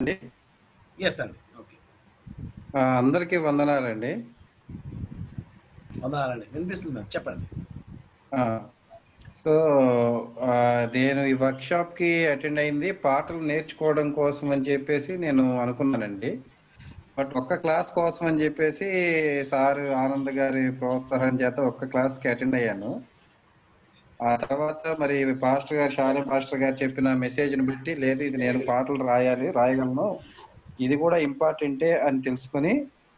అండి ఎస్ అండి ఓకే ఆ, అందరికీ వందనాలండి వందనాలండి వినిపిస్తుంది మ్యామ్ చెప్పండి ఆ, సో ఆ, నేను ఈ వర్క్ షాప్ కి అటెండ్ అయింది పాటలు నేర్చుకోవడం కోసం అని చెప్పేసి నేను అనుకున్నానండి బట్ ఒక్క క్లాస్ కోసం అని చెప్పేసి సార్ ఆనంద్ గారి ప్రోత్సాహం చేత ఒక్క క్లాస్ కి అటెండ్ అయ్యాను ఆ తర్వాత మరి పాస్టర్ గారు షాలే పాస్టర్ గారు చెప్పిన మెసేజ్ ని బట్టి లేదు ఇది నేను పాటలు రాయాలి రాయగలను ఇది కూడా ఇంపార్టెంటే అని తెలుసుకొని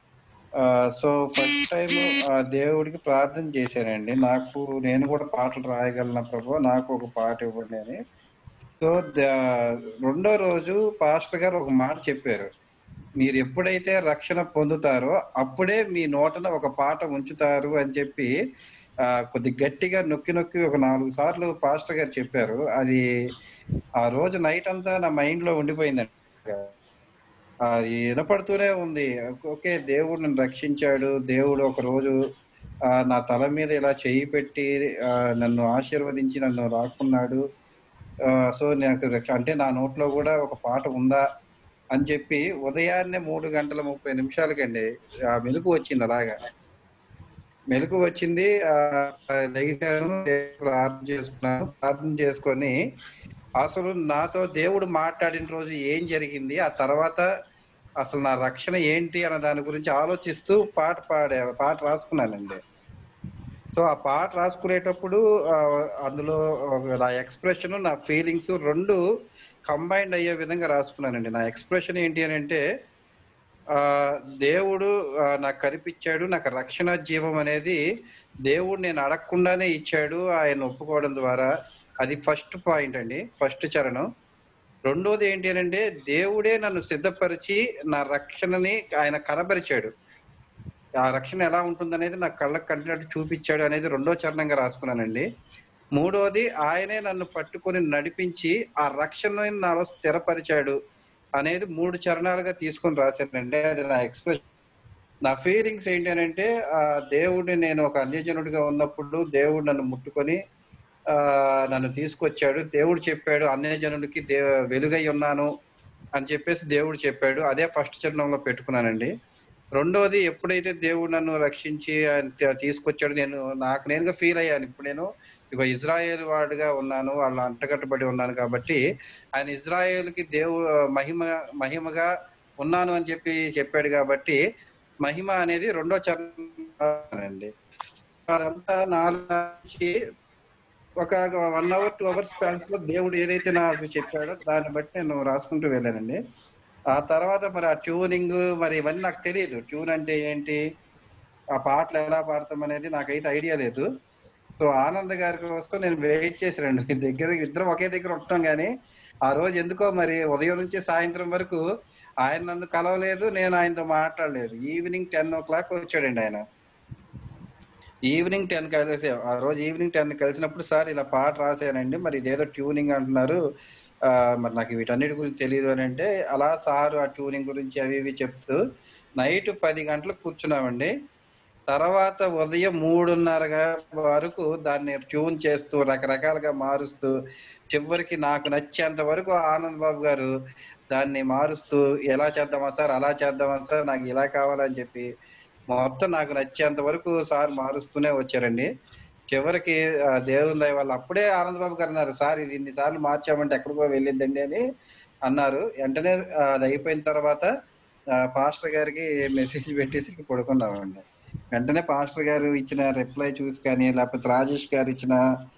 సో ఫస్ట్ టైం దేవుడికి ప్రార్థన చేశానండి నాకు నేను కూడా పాటలు రాయగలను ప్రభు నాకు ఒక పాట ఇవ్వండి అని సో రెండో రోజు పాస్టర్ గారు ఒక మాట చెప్పారు మీరు ఎప్పుడైతే రక్షణ పొందుతారో అప్పుడే మీ నోటన ఒక పాట ఉంచుతారు అని చెప్పి ఆ, కొద్ది గట్టిగా నొక్కి నొక్కి ఒక నాలుగు సార్లు పాస్టర్ గారు చెప్పారు అది ఆ రోజు నైట్ అంతా నా మైండ్ లో ఉండిపోయిందండి అది వినపడుతూనే ఉంది ఓకే దేవుడు నన్ను రక్షించాడు దేవుడు ఒక రోజు ఆ, నా తల మీద ఇలా చెయ్యి పెట్టి ఆ, నన్ను ఆశీర్వదించి నన్ను రాకున్నాడు ఆ, సో నాకు రక్ష- అంటే నా నోట్లో కూడా ఒక పాట ఉందా అని చెప్పి ఉదయాన్నే మూడు గంటల ముప్పై నిమిషాలకండి ఆ మెలకు వచ్చింది అలాగా మెలకు వచ్చింది ఆ లెగిసాను ప్రార్థన చేసుకున్నాను ప్రార్థన చేసుకొని అసలు నాతో దేవుడు మాట్లాడిన రోజు ఏం జరిగింది ఆ తర్వాత అసలు నా రక్షణ ఏంటి అన్న దాని గురించి ఆలోచిస్తూ పాట పాడే పాట రాసుకున్నానండి సో ఆ పాట రాసుకునేటప్పుడు ఆ, అందులో ఒక నా ఎక్స్ప్రెషన్ నా ఫీలింగ్స్ రెండు కంబైన్డ్ అయ్యే విధంగా రాసుకున్నానండి నా ఎక్స్ప్రెషన్ ఏంటి అని అంటే ఆ దేవుడు ఆ, నాకు కనిపించాడు నాకు రక్షణ జీవం అనేది దేవుడు నేను అడగకుండానే ఇచ్చాడు ఆయన ఒప్పుకోవడం ద్వారా అది ఫస్ట్ పాయింట్ అండి ఫస్ట్ చరణం రెండోది ఏంటి అని అంటే దేవుడే నన్ను సిద్ధపరిచి నా రక్షణని ఆయన కనబరిచాడు ఆ రక్షణ ఎలా ఉంటుందనేది నా కళ్ళకు కంటినట్టు చూపించాడు అనేది రెండో చరణంగా రాసుకున్నానండి మూడోది ఆయనే నన్ను పట్టుకొని నడిపించి ఆ రక్షణని నాలో స్థిరపరిచాడు అనేది మూడు చరణాలుగా తీసుకొని రాశానండి అది నా ఎక్స్ప్రెషన్ నా ఫీలింగ్స్ ఏంటి అని అంటే ఆ దేవుడిని నేను ఒక అన్యజనుడిగా ఉన్నప్పుడు దేవుడు నన్ను ముట్టుకొని ఆ నన్ను తీసుకొచ్చాడు దేవుడు చెప్పాడు అన్యజనుడికి దే వెలుగై ఉన్నాను అని చెప్పేసి దేవుడు చెప్పాడు అదే ఫస్ట్ చరణంలో పెట్టుకున్నానండి రెండోది ఎప్పుడైతే దేవుడు నన్ను రక్షించి ఆయన త- తీసుకొచ్చాడు నేను నాకు నేనుగా ఫీల్ అయ్యాను ఇప్పుడు నేను ఇక ఇజ్రాయేల్ వాడుగా ఉన్నాను వాళ్ళ అంటగట్టబడి ఉన్నాను కాబట్టి ఆయన ఇజ్రాయేల్కి దేవు మహిమ మహిమగా ఉన్నాను అని చెప్పి చెప్పాడు కాబట్టి మహిమ అనేది రెండో చరణం అండి అదంతా నాలుగు నుంచి ఒక one hour two hours spans లో దేవుడు ఏదైతే నాకు చెప్పాడో దాన్ని బట్టి నేను రాసుకుంటూ వెళ్ళానండి ఆ తర్వాత మరి ఆ ట్యూనింగ్ మరి ఇవన్నీ నాకు తెలియదు ట్యూన్ అంటే ఏంటి ఆ పాటలు ఎలా పాడతాం అనేది నాకైతే ఐడియా లేదు సో ఆనంద్ గారి కోసం నేను వెయిట్ చేశానండి మీ దగ్గర ఇద్దరం ఒకే దగ్గర ఉంటాం కానీ ఆ రోజు ఎందుకో మరి ఉదయం నుంచి సాయంత్రం వరకు ఆయన నన్ను కలవలేదు నేను ఆయనతో మాట్లాడలేదు ఈవినింగ్ టెన్ ఓ క్లాక్ వచ్చాడండి ఆయన ఈవినింగ్ టెన్ కలిసి ఆ రోజు ఈవినింగ్ టెన్ కలిసినప్పుడు సార్ ఇలా పాట రాశానండి మరి ఇదేదో ట్యూనింగ్ అంటున్నారు ఆ, మరి నాకు వీటన్నిటి గురించి తెలియదు అని అంటే అలా సార్ ఆ ట్యూనింగ్ గురించి అవి ఇవి చెప్తూ నైట్ పది గంటలకు కూర్చున్నామండి తర్వాత ఉదయం మూడున్నర వరకు దాన్ని ట్యూన్ చేస్తూ రకరకాలుగా మారుస్తూ చివరికి నాకు నచ్చేంత వరకు ఆనంద్ బాబు గారు దాన్ని మారుస్తూ ఎలా చేద్దామా సార్ అలా చేద్దామా సార్ నాకు ఇలా కావాలని చెప్పి మొత్తం నాకు నచ్చేంత వరకు సార్ మారుస్తూనే వచ్చారండి చివరికి ఆ, దేవుని దయ వల్ల అప్పుడే ఆనంద్ బాబు గారు అన్నారు సార్ ఇది ఇన్ని సార్లు మార్చామంటే ఎక్కడికో వెళ్ళిందండి అని అన్నారు వెంటనే ఆ, అది అయిపోయిన తర్వాత ఆ, పాస్టర్ గారికి మెసేజ్ పెట్టేసి పడుకున్నామండి వెంటనే పాస్టర్ గారు ఇచ్చిన రిప్లై చూసి కానీ లేకపోతే రాజేష్ గారు ఇచ్చిన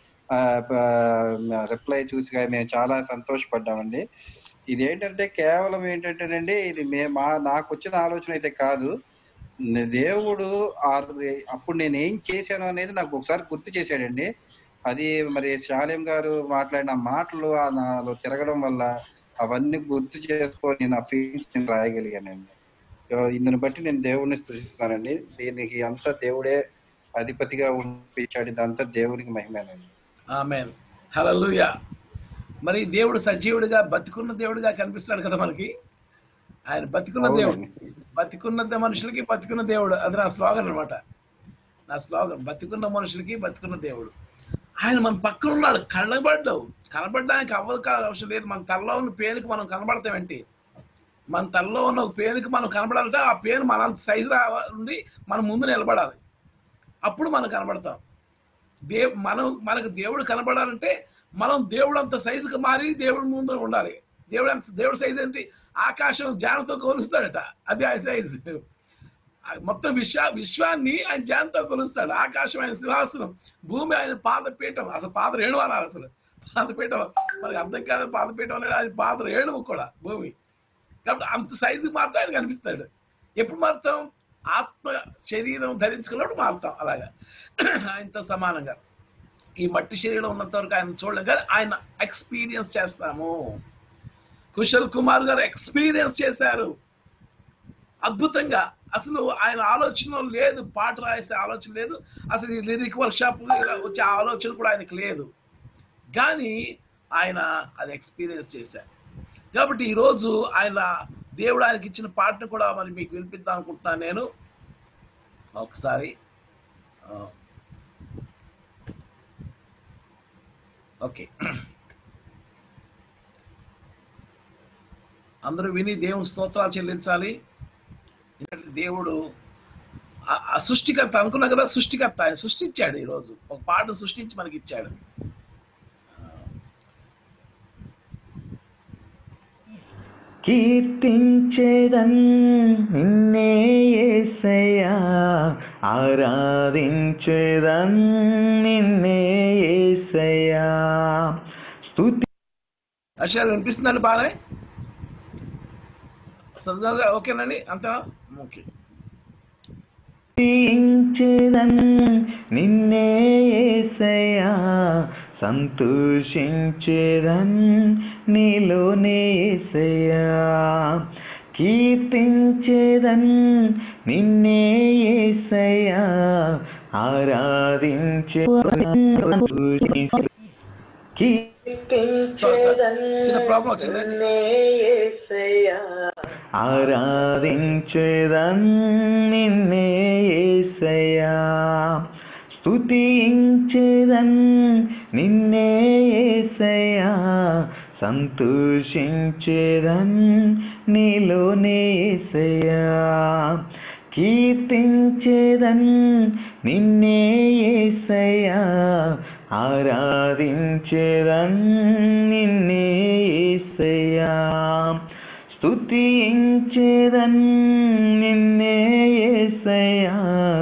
రిప్లై చూసి కానీ మేము చాలా సంతోషపడ్డామండి ఇది ఏంటంటే కేవలం ఏంటంటేనండి ఇది మే మా నాకు వచ్చిన ఆలోచన అయితే కాదు దేవుడు ఆ- అప్పుడు నేను ఏం చేశాను అనేది నాకు ఒకసారి గుర్తు చేశాడండి అది మరి శాలేం గారు మాట్లాడిన మాటలు ఆ నాలో తిరగడం వల్ల అవన్నీ గుర్తు చేసుకొని నా ఫీలింగ్స్ నేను రాయగలిగానండి సో ఇందుని బట్టి నేను దేవుడిని స్థుతిస్తానండి దీనికి అంతా దేవుడే అధిపతిగా ఉంపించాడు ఇదంతా దేవునికి మహిమేనండి ఆమె హలలుయ మరి దేవుడు సజీవుడిగా బతికున్న దేవుడిగా కనిపిస్తాడు కదా మనకి ఆయన బతికున్న దేవుడు అవునండి. బతికున్న మనుషులకి బతికున్న దేవుడు అది నా స్లోగన్ అనమాట నా స్లోగన్ బతికున్న మనుషులకి బతికున్న దేవుడు ఆయన మన పక్కన ఉన్నాడు కనబడ్డావు కనబడడానికి అవ్వదు కా అవసరం లేదు మన తలలో ఉన్న పేరుకి మనం కనబడతామేంటి మన తలలో ఉన్న ఒక పేనుకి మనం కనబడాలంటే ఆ పేను మన సైజు నుండి మనం ముందు నిలబడాలి అప్పుడు మనం కనబడతాం దే మనం మనకు దేవుడు కనబడాలంటే మనం దేవుడు అంత సైజుకి మారి దేవుడి ముందు ఉండాలి దేవుడు అంత దేవుడి సైజు ఏంటి ఆకాశం జానతో కొలుస్తాడట అది ఆయన సైజు మొత్తం విశ్వ విశ్వాన్ని ఆయన జానతో కొలుస్తాడు ఆకాశం ఆయన సింహాసనం భూమి ఆయన పాదపీఠం అసలు పాద రేణు అనాలి అసలు పాదపీఠం మనకి అర్థం కాదు పాదపీఠం అనేది ఆయన పాద రేణువు కూడా భూమి కాబట్టి అంత సైజు మారుతా ఆయన కనిపిస్తాడు ఎప్పుడు మారుతాం ఆత్మ శరీరం ధరించుకున్నప్పుడు మారుతాం అలాగా ఆయనతో సమానంగా ఈ మట్టి శరీరం ఉన్నంత వరకు ఆయన చూడలేం కానీ ఆయన ఎక్స్పీరియన్స్ చేస్తాము కుశల్ కుమార్ గారు ఎక్స్పీరియన్స్ చేశారు అద్భుతంగా అసలు ఆయన ఆలోచన లేదు పాట రాసే ఆలోచన లేదు అసలు ఈ లిరిక్ వర్క్షాప్ వచ్చే ఆలోచన కూడా ఆయనకు లేదు కానీ ఆయన అది ఎక్స్పీరియన్స్ చేశారు కాబట్టి ఈరోజు ఆయన దేవుడు ఆయనకి ఇచ్చిన పాటను కూడా మరి మీకు వినిపిద్దాం అనుకుంటున్నాను నేను ఒకసారి ఆ, ఓకే అందరూ విని దేవుని స్తోత్రాలు చెల్లించాలి ఎందుకంటే దేవుడు ఆ- ఆ సృష్టికర్త అనుకున్నా కదా సృష్టికర్త ఆయన సృష్టించాడు ఈరోజు ఒక పాటను సృష్టించి మనకి ఇచ్చాడు కీర్తించేదన్ నిన్నే యేసయ్యా ఆరాధించేదన్ నిన్నే యేసయ్యా స్తుతి అక్షరాలు వినిపిస్తుందండి బాగా సరదాగా ఓకేనండి అంతా ఓకే స్తుతించేదన్ నిన్నే యేసయ్యా సంతోషించేదన్ నీలోనే యేసయ్యా కీర్తించేదన్ నిన్నే యేసయ్యా ఆరాధించే సారీ సార్ చిన్న ప్రాబ్లం వచ్చింది ఆరాధించేదన్ నిన్నే యేసయ్యా స్తుతించేదన్ నిన్నే యేసయ్యా సంతోషించేదన్ నీలోనే యేసయ్యా కీర్తించేదన్ నిన్నే యేసయ్యా ఆరాధించేదన్ నిన్నే యేసయ్యా స్తుతించేదన్ నిన్నే యేసయ్యా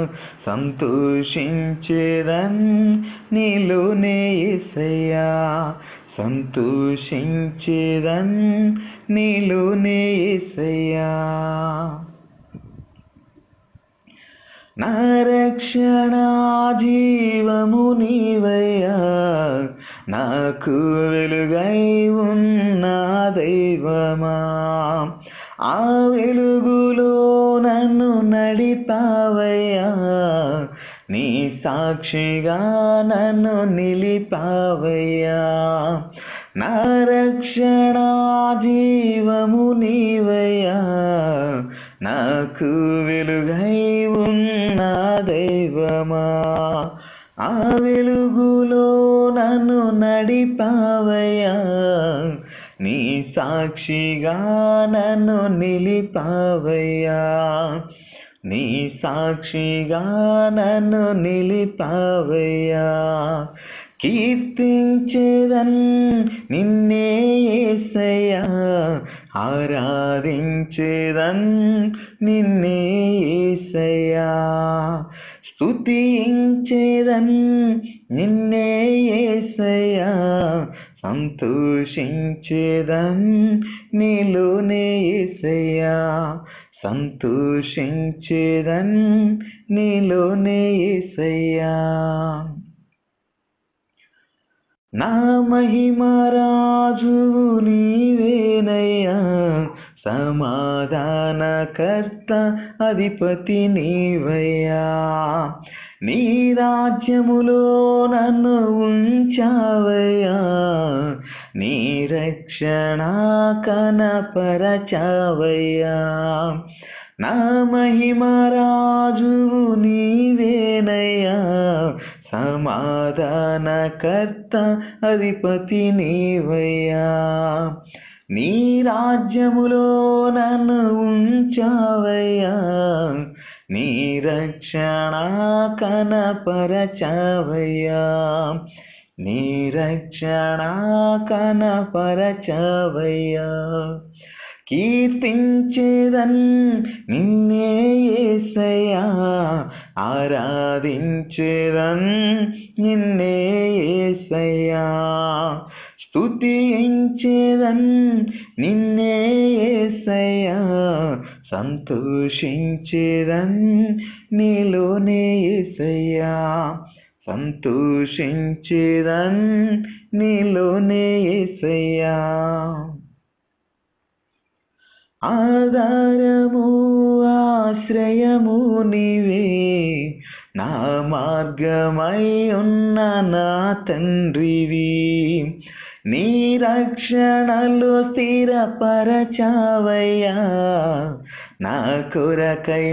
సంతోషించేదన్ నీలోనే యేసయ్యా సంతోషించేదన్ నీలోనే యేసయ్యా నా రక్షణ జీవము నీవయ్యా నాకు వెలుగై ఉన్న దైవమా ఆ వెలుగులో నన్ను నడిపావయ్యా నీ సాక్షిగా నన్ను నిలిపావయ్యా నా రక్షణ జీవము నీవయ్యా నాకు వెలుగై ఉన్న దైవమా ఆ వెలుగులో నన్ను నడిపావయ్యా నీ సాక్షిగా నన్ను నిలిపావయ్యా నీ సాక్షిగా నన్ను నిలిపావయ్యా కీర్తించేదన్ నిన్నే యేసయ్యా ఆరాధించేదన్ నిన్నే యేసయ్యా స్తుతించేదన్ నిన్నే యేసయ్యా సంతోషించేదన్ నీలోనే యేసయ్యా సంతోషించేదన్ నీలోనే యేసయ్యా నా మహిమరాజు నీవేనయ్యా సమాధానకర్త అధిపతి నీవయ్యా నీ రాజ్యములో నన్ను ఉంచావయ్యా నీ రక్షణ కనపరచావయ్యా నా మహిమరాజు నీవేనయ్యా సమాధానకర్త అధిపతి నీవయ్యా నీ రాజ్యములో నన్ను ఉంచావయ్యా నీ రక్షణ కనపరచవయ్యా నీ రక్షణ కనపరచవయ్యా కీర్తించేదన్ నిన్నే యేసయ్యా ఆరాధించేదన్ నిన్నే యేసయ్యా స్తుతించేదన్ నిన్నే యేసయ్యా సంతోషించేదన్ నీలోనే యేసయ్యా సంతోషించేదన్ నీలోనే యేసయ్యా ఆధారము ఆశ్రయము నీవే నా మార్గమై ఉన్న నా తండ్రివి నీ రక్షణలో స్థిరపరచావయ్యా నా కొరకై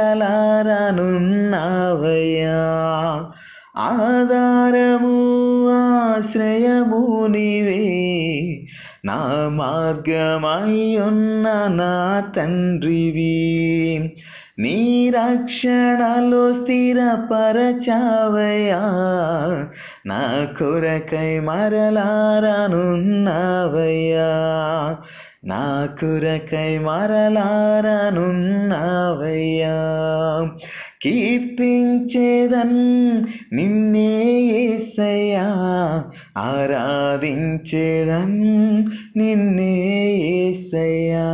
మరలారనున్నావయ్యా ఆధారము ఆశ్రయము నీవే నా మార్గమై ఉన్న నా తండ్రివి నీ రక్షణలో స్థిరపరచావయ్యా నా కొరకై మరలారనున్నావయ్యా నా కొరకై మరలారనున్నావయ్యా కీర్తించేదన్ నిన్నే యేసయ్యా ఆరాధించేదన్ నిన్నే యేసయ్యా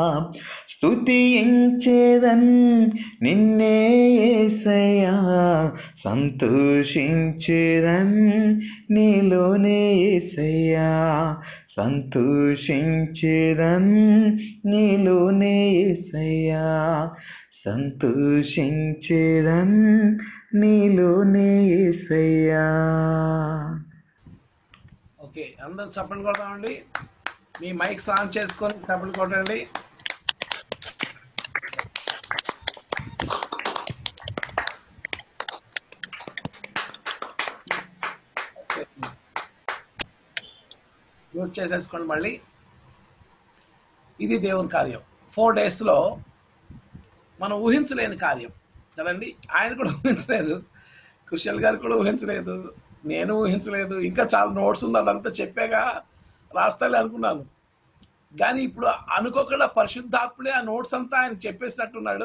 స్తుతించేదన్ నిన్నే యేసయ్యా సంతోషించేదన్ నీలోనే యేసయ్యా సంతోషించేదన్ నీలోనే యేసయ్యా సంతోషించేదన్ నీలోనే యేసయ్యా ఓకే అందరూ చప్పట్లు కొడతామండి మీ మైక్ ఆన్ చేసుకొని చప్పట్లు కొట్టండి మ్యూట్ చేసేసుకోండి మళ్ళీ ఇది దేవుని కార్యం ఫోర్ డేస్లో మనం ఊహించలేని కార్యం కదండి ఆయన కూడా ఊహించలేదు కుశల్ గారు కూడా ఊహించలేదు నేను ఊహించలేదు ఇంకా చాలా నోట్స్ ఉంది అదంతా చెప్పాగా రాస్తాలే అనుకున్నాను కానీ ఇప్పుడు అనుకోకుండా పరిశుద్ధాత్ముడే ఆ నోట్స్ అంతా ఆయన చెప్పేసినట్టున్నాడు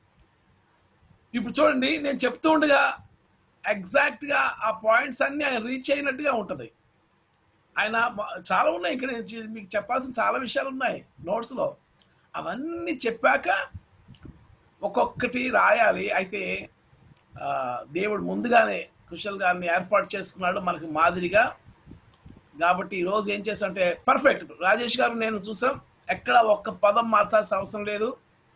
ఇప్పుడు చూడండి నేను చెప్తూ ఉండగా ఎగ్జాక్ట్గా ఆ పాయింట్స్ అన్నీ ఆయన రీచ్ అయినట్టుగా ఉంటుంది ఆయన మ- చాలా ఉన్నాయి ఇక్కడ నేను చె- మీకు చెప్పాల్సిన చాలా విషయాలు ఉన్నాయి నోట్స్లో అవన్నీ చెప్పాక ఒక్కొక్కటి రాయాలి అయితే ఆ, దేవుడు ముందుగానే కుశల్ గారిని ఏర్పాటు చేసుకున్నాడు మనకి మాదిరిగా కాబట్టి ఈరోజు ఏం చేసామంటే పర్ఫెక్ట్ రాజేష్ గారు నేను చూసాం ఎక్కడ ఒక్క పదం మార్చాల్సిన అవసరం లేదు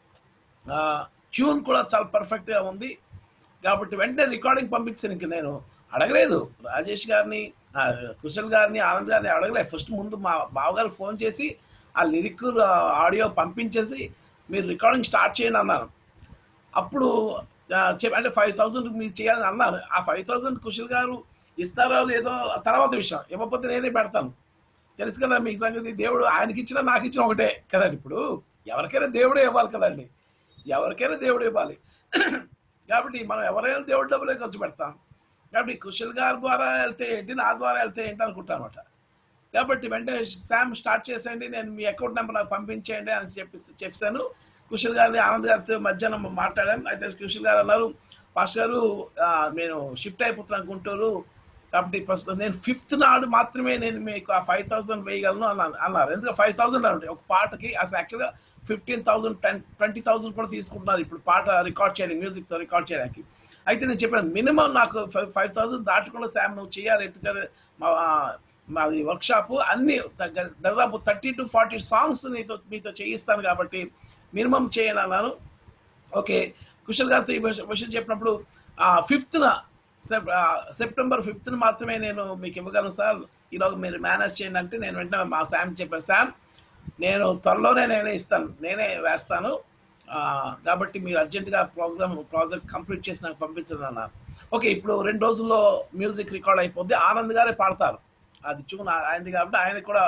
ట్యూన్ కూడా చాలా పర్ఫెక్ట్గా ఉంది కాబట్టి వెంటనే రికార్డింగ్ పంపించాను ఇంక నేను అడగలేదు రాజేష్ గారిని ఆ, కుశల్ గారిని ఆనంద్ గారిని అడగలేదు ఫస్ట్ ముందు మా బావగారు ఫోన్ చేసి ఆ లిరిక్ ఆడియో పంపించేసి మీరు రికార్డింగ్ స్టార్ట్ చేయండి అన్నాను అప్పుడు ఆ, చెప్ అంటే ఫైవ్ థౌసండ్ మీరు చేయాలని అన్నారు ఆ ఫైవ్ థౌసండ్ కుశల్ గారు ఇస్తారో లేదో తర్వాత విషయం ఇవ్వకపోతే నేనే పెడతాను తెలుసు కదా మీకు సంగతి దేవుడు ఆయనకి ఇచ్చిన నాకు ఇచ్చిన ఒకటే కదండి ఇప్పుడు ఎవరికైనా దేవుడే ఇవ్వాలి కదండి ఎవరికైనా దేవుడు ఇవ్వాలి కాబట్టి మనం ఎవరైనా దేవుడి డబ్బులే ఖర్చు పెడతాం కాబట్టి కుశల్ గారి ద్వారా వెళ్తే ఏంటి నా ద్వారా వెళ్తే ఏంటి అనుకుంటాను అనమాట కాబట్టి వెంటనే శామ్ స్టార్ట్ చేసేయండి నేను మీ అకౌంట్ నెంబర్ నాకు పంపించేయండి అని చెప్పి చెప్పాను కుశల్ గారిని ఆనంద్ గారితో మధ్యాహ్నం మాట్లాడాను అయితే కుశల్ గారు అన్నారు పాస్ గారు ఆ, నేను షిఫ్ట్ అయిపోతున్నాను గుంటూరు కాబట్టి ప్రస్తుతం నేను ఫిఫ్త్ నాడు మాత్రమే నేను మీకు ఆ ఫైవ్ థౌసండ్ వేయగలను అన్నాను అన్నారు ఎందుకంటే ఫైవ్ థౌసండ్ అంటే ఒక పాటకి అసలు యాక్చువల్గా fifteen thousand ten twenty thousand కూడా తీసుకుంటున్నారు ఇప్పుడు పాట రికార్డ్ చేయడానికి మ్యూజిక్తో రికార్డ్ చేయడానికి అయితే నేను చెప్పాను మినిమం నాకు ఫైవ్ థౌసండ్ దాటకుండా శామ్ నువ్వు చేయాలి ఎందుకంటే మా మాది వర్క్షాప్ అన్ని దగ్గర దాదాపు థర్టీ టు ఫార్టీ సాంగ్స్ నీతో మీతో చేయిస్తాను కాబట్టి మినిమం చేయను అన్నాను ఓకే కుశల్ గారితో ఈ విష- విషయం చెప్పినప్పుడు ఫిఫ్త్న సెప్టెంబర్ ఫిఫ్త్న మాత్రమే నేను మీకు ఇవ్వగలను సార్ ఈరోజు మీరు మేనేజ్ చేయండి అంటే నేను వెంటనే మా శామ్ చెప్పాను శామ్ నేను త్వరలోనే నేనే ఇస్తాను నేనే వేస్తాను ఆ, కాబట్టి మీరు అర్జెంటుగా ప్రోగ్రామ్ ప్రాజెక్ట్ కంప్లీట్ చేసి నాకు పంపించండి అన్నారు ఓకే ఇప్పుడు రెండు రోజుల్లో మ్యూజిక్ రికార్డ్ అయిపోద్ది ఆనంద్ గారే పాడతారు అది చూన్ ఆయనది కాబట్టి ఆయన కూడా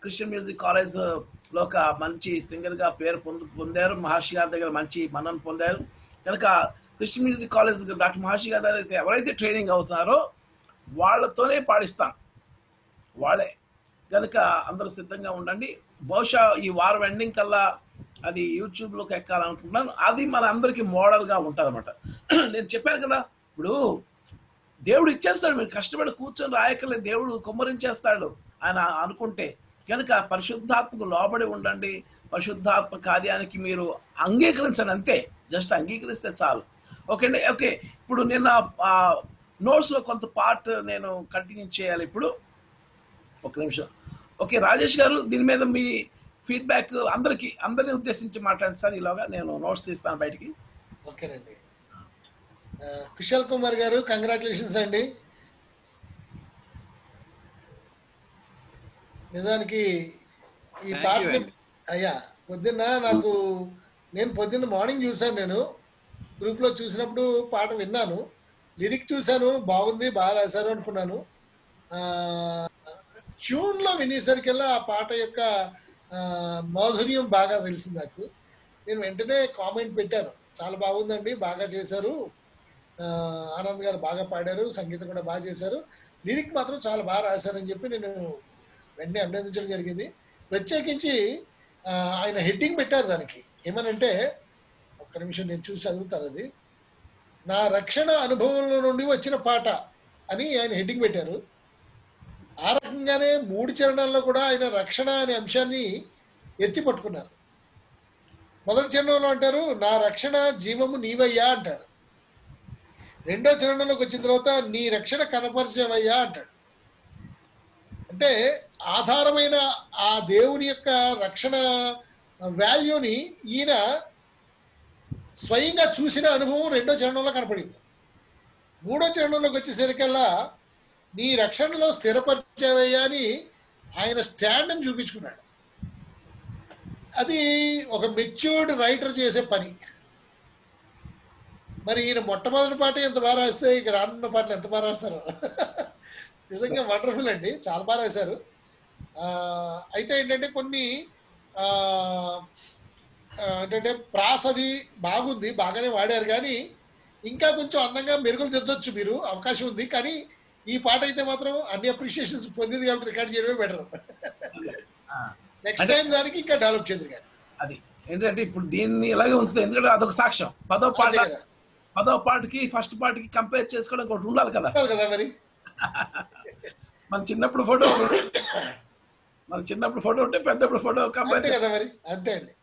క్రిస్టియన్ మ్యూజిక్ కాలేజ్ లో ఒక మంచి సింగర్ గా పేరు పొందు పొందారు మహర్షి గారి దగ్గర మంచి మన్నను పొందారు కనుక Christian music college doctor Maharshi గారి దగ్గర అయితే ఎవరైతే ట్రైనింగ్ అవుతున్నారో వాళ్ళతోనే పాడిస్తాం వాళ్ళే కనుక అందరూ సిద్ధంగా ఉండండి బహుశా ఈ వారం ఎండింగ్ కల్లా అది యూట్యూబ్లోకి ఎక్కాలనుకుంటున్నాను అది మన అందరికీ మోడల్గా ఉంటుంది అనమాట నేను చెప్పాను కదా ఇప్పుడు దేవుడు ఇచ్చేస్తాడు మీరు కష్టపడి కూర్చొని రాయకలేదు దేవుడు కుమ్మరించేస్తాడు ఆయన అనుకుంటే కనుక పరిశుద్ధాత్మకు లోబడి ఉండండి పరిశుద్ధాత్మ కార్యానికి మీరు అంగీకరించండి అంతే జస్ట్ అంగీకరిస్తే చాలు ఓకే అండి ఓకే ఇప్పుడు నిన్న నోట్స్లో కొంత పార్ట్ నేను కంటిన్యూ చేయాలి ఇప్పుడు ఒక నిమిషం ఓకే రాజేష్ గారు దీని మీద మీ ఫీడ్బ్యాక్ అందరికి అందరిని ఉద్దేశించి మాట్లాడండి సార్ ఈలోగా నేను నోట్స్ తీస్తాను బయటికి ఓకేనండి ఆ, కుశల్ కుమార్ గారు కంగ్రాచులేషన్స్ అండి నిజానికి ఈ Thank you పాటని అండి. అయ్యా పొద్దున్న నాకు నేను పొద్దున్న మార్నింగ్ చూశాను నేను గ్రూప్ లో చూసినప్పుడు పాట విన్నాను లిరిక్ చూశాను బాగుంది బాగా రాశారు అనుకున్నాను ట్యూన్ లో వినేసరికల్లా ఆ పాట యొక్క ఆ, మాధుర్యం బాగా తెలిసింది నాకు నేను వెంటనే కామెంట్ పెట్టాను చాలా బాగుందండి బాగా చేశారు ఆ, ఆనంద్ గారు బాగా పాడారు సంగీతం కూడా బాగా చేశారు లిరిక్ మాత్రం చాలా బాగా రాశారని చెప్పి నేను వెంటనే అభినందించడం జరిగింది ప్రత్యేకించి ఆ, ఆయన హెడ్డింగ్ పెట్టారు దానికి ఏమనంటే ఒక్క నిమిషం నేను చూసి చదువుతాను అది నా రక్షణ అనుభవంలో నుండి వచ్చిన పాట అని ఆయన హెడ్డింగ్ పెట్టారు ఆ రకంగానే మూడు చరణాల్లో కూడా ఆయన రక్షణ అనే అంశాన్ని ఎత్తి పట్టుకున్నారు మొదటి చరణంలో అంటారు నా రక్షణ జీవము నీవయ్యా అంటాడు రెండో చరణంలోకి వచ్చిన తర్వాత నీ రక్షణ కనపరిచేవయ్యా అంటాడు అంటే ఆధారమైన ఆ దేవుని యొక్క రక్షణ వాల్యూని ఈయన స్వయంగా చూసిన అనుభవం రెండో చరణంలో కనపడింది మూడో చరణంలోకి వచ్చేసరికల్లా నీ రక్షణలో స్థిరపరిచేవయ్యా అని ఆయన స్టాండ్ని చూపించుకున్నాడు అది ఒక మెచ్యూర్డ్ రైటర్ చేసే పని మరి ఈయన మొట్టమొదటి పాట ఎంత బాగా రాస్తే ఇక రానున్న పాటలు ఎంత బాగా రాస్తారు నిజంగా వండర్ఫుల్ అండి చాలా బాగా రాశారు ఆ, అయితే ఏంటంటే కొన్ని ఆ, ఆ, ఏంటంటే ప్రాస్ అది బాగుంది బాగానే వాడారు కానీ ఇంకా కొంచెం అందంగా మెరుగులు దిద్దొచ్చు మీరు అవకాశం ఉంది కానీ ఈ పాట అయితే మాత్రం అన్ని అప్రిషియేషన్స్ పొందింది కాబట్టి రికార్డ్ చేయడమే బెటర్ ఆ, నెక్స్ట్ అంటే- టైం దానికి ఇంకా డెవలప్ చేద్దరు కానీ అది ఏంటంటే ఇప్పుడు దీన్ని ఇలాగే ఉంచుతాయి ఎందుకంటే అదొక సాక్ష్యం పదో పాట అంతే కదా పదో పాటకి ఫస్ట్ పాటకి కంపేర్ చేసుకోవడం ఒకటి ఉండాలి కదా కాదు కదా మరి మన చిన్నప్పుడు ఫోటో మన చిన్నప్పుడు ఫోటో ఉంటే పెద్దప్పుడు ఫోటో కంపేర్ అంతే కదా మరి అంతే అండి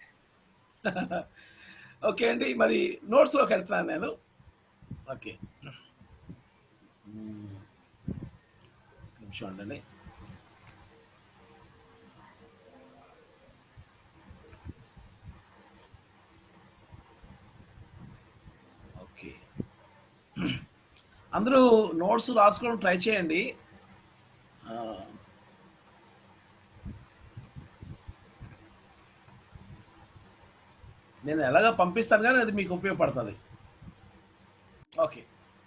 ఓకే అండి మరి నోట్స్లోకి వెళ్తున్నాను నేను ఓకే మ్మ్. ఒక నిమిషం ఉండండి ఓకే అందరూ నోట్స్ రాసుకోవడం ట్రై చేయండి ఆ, నేను ఎలాగ పంపిస్తాను కానీ అది మీకు ఉపయోగపడుతుంది ఓకే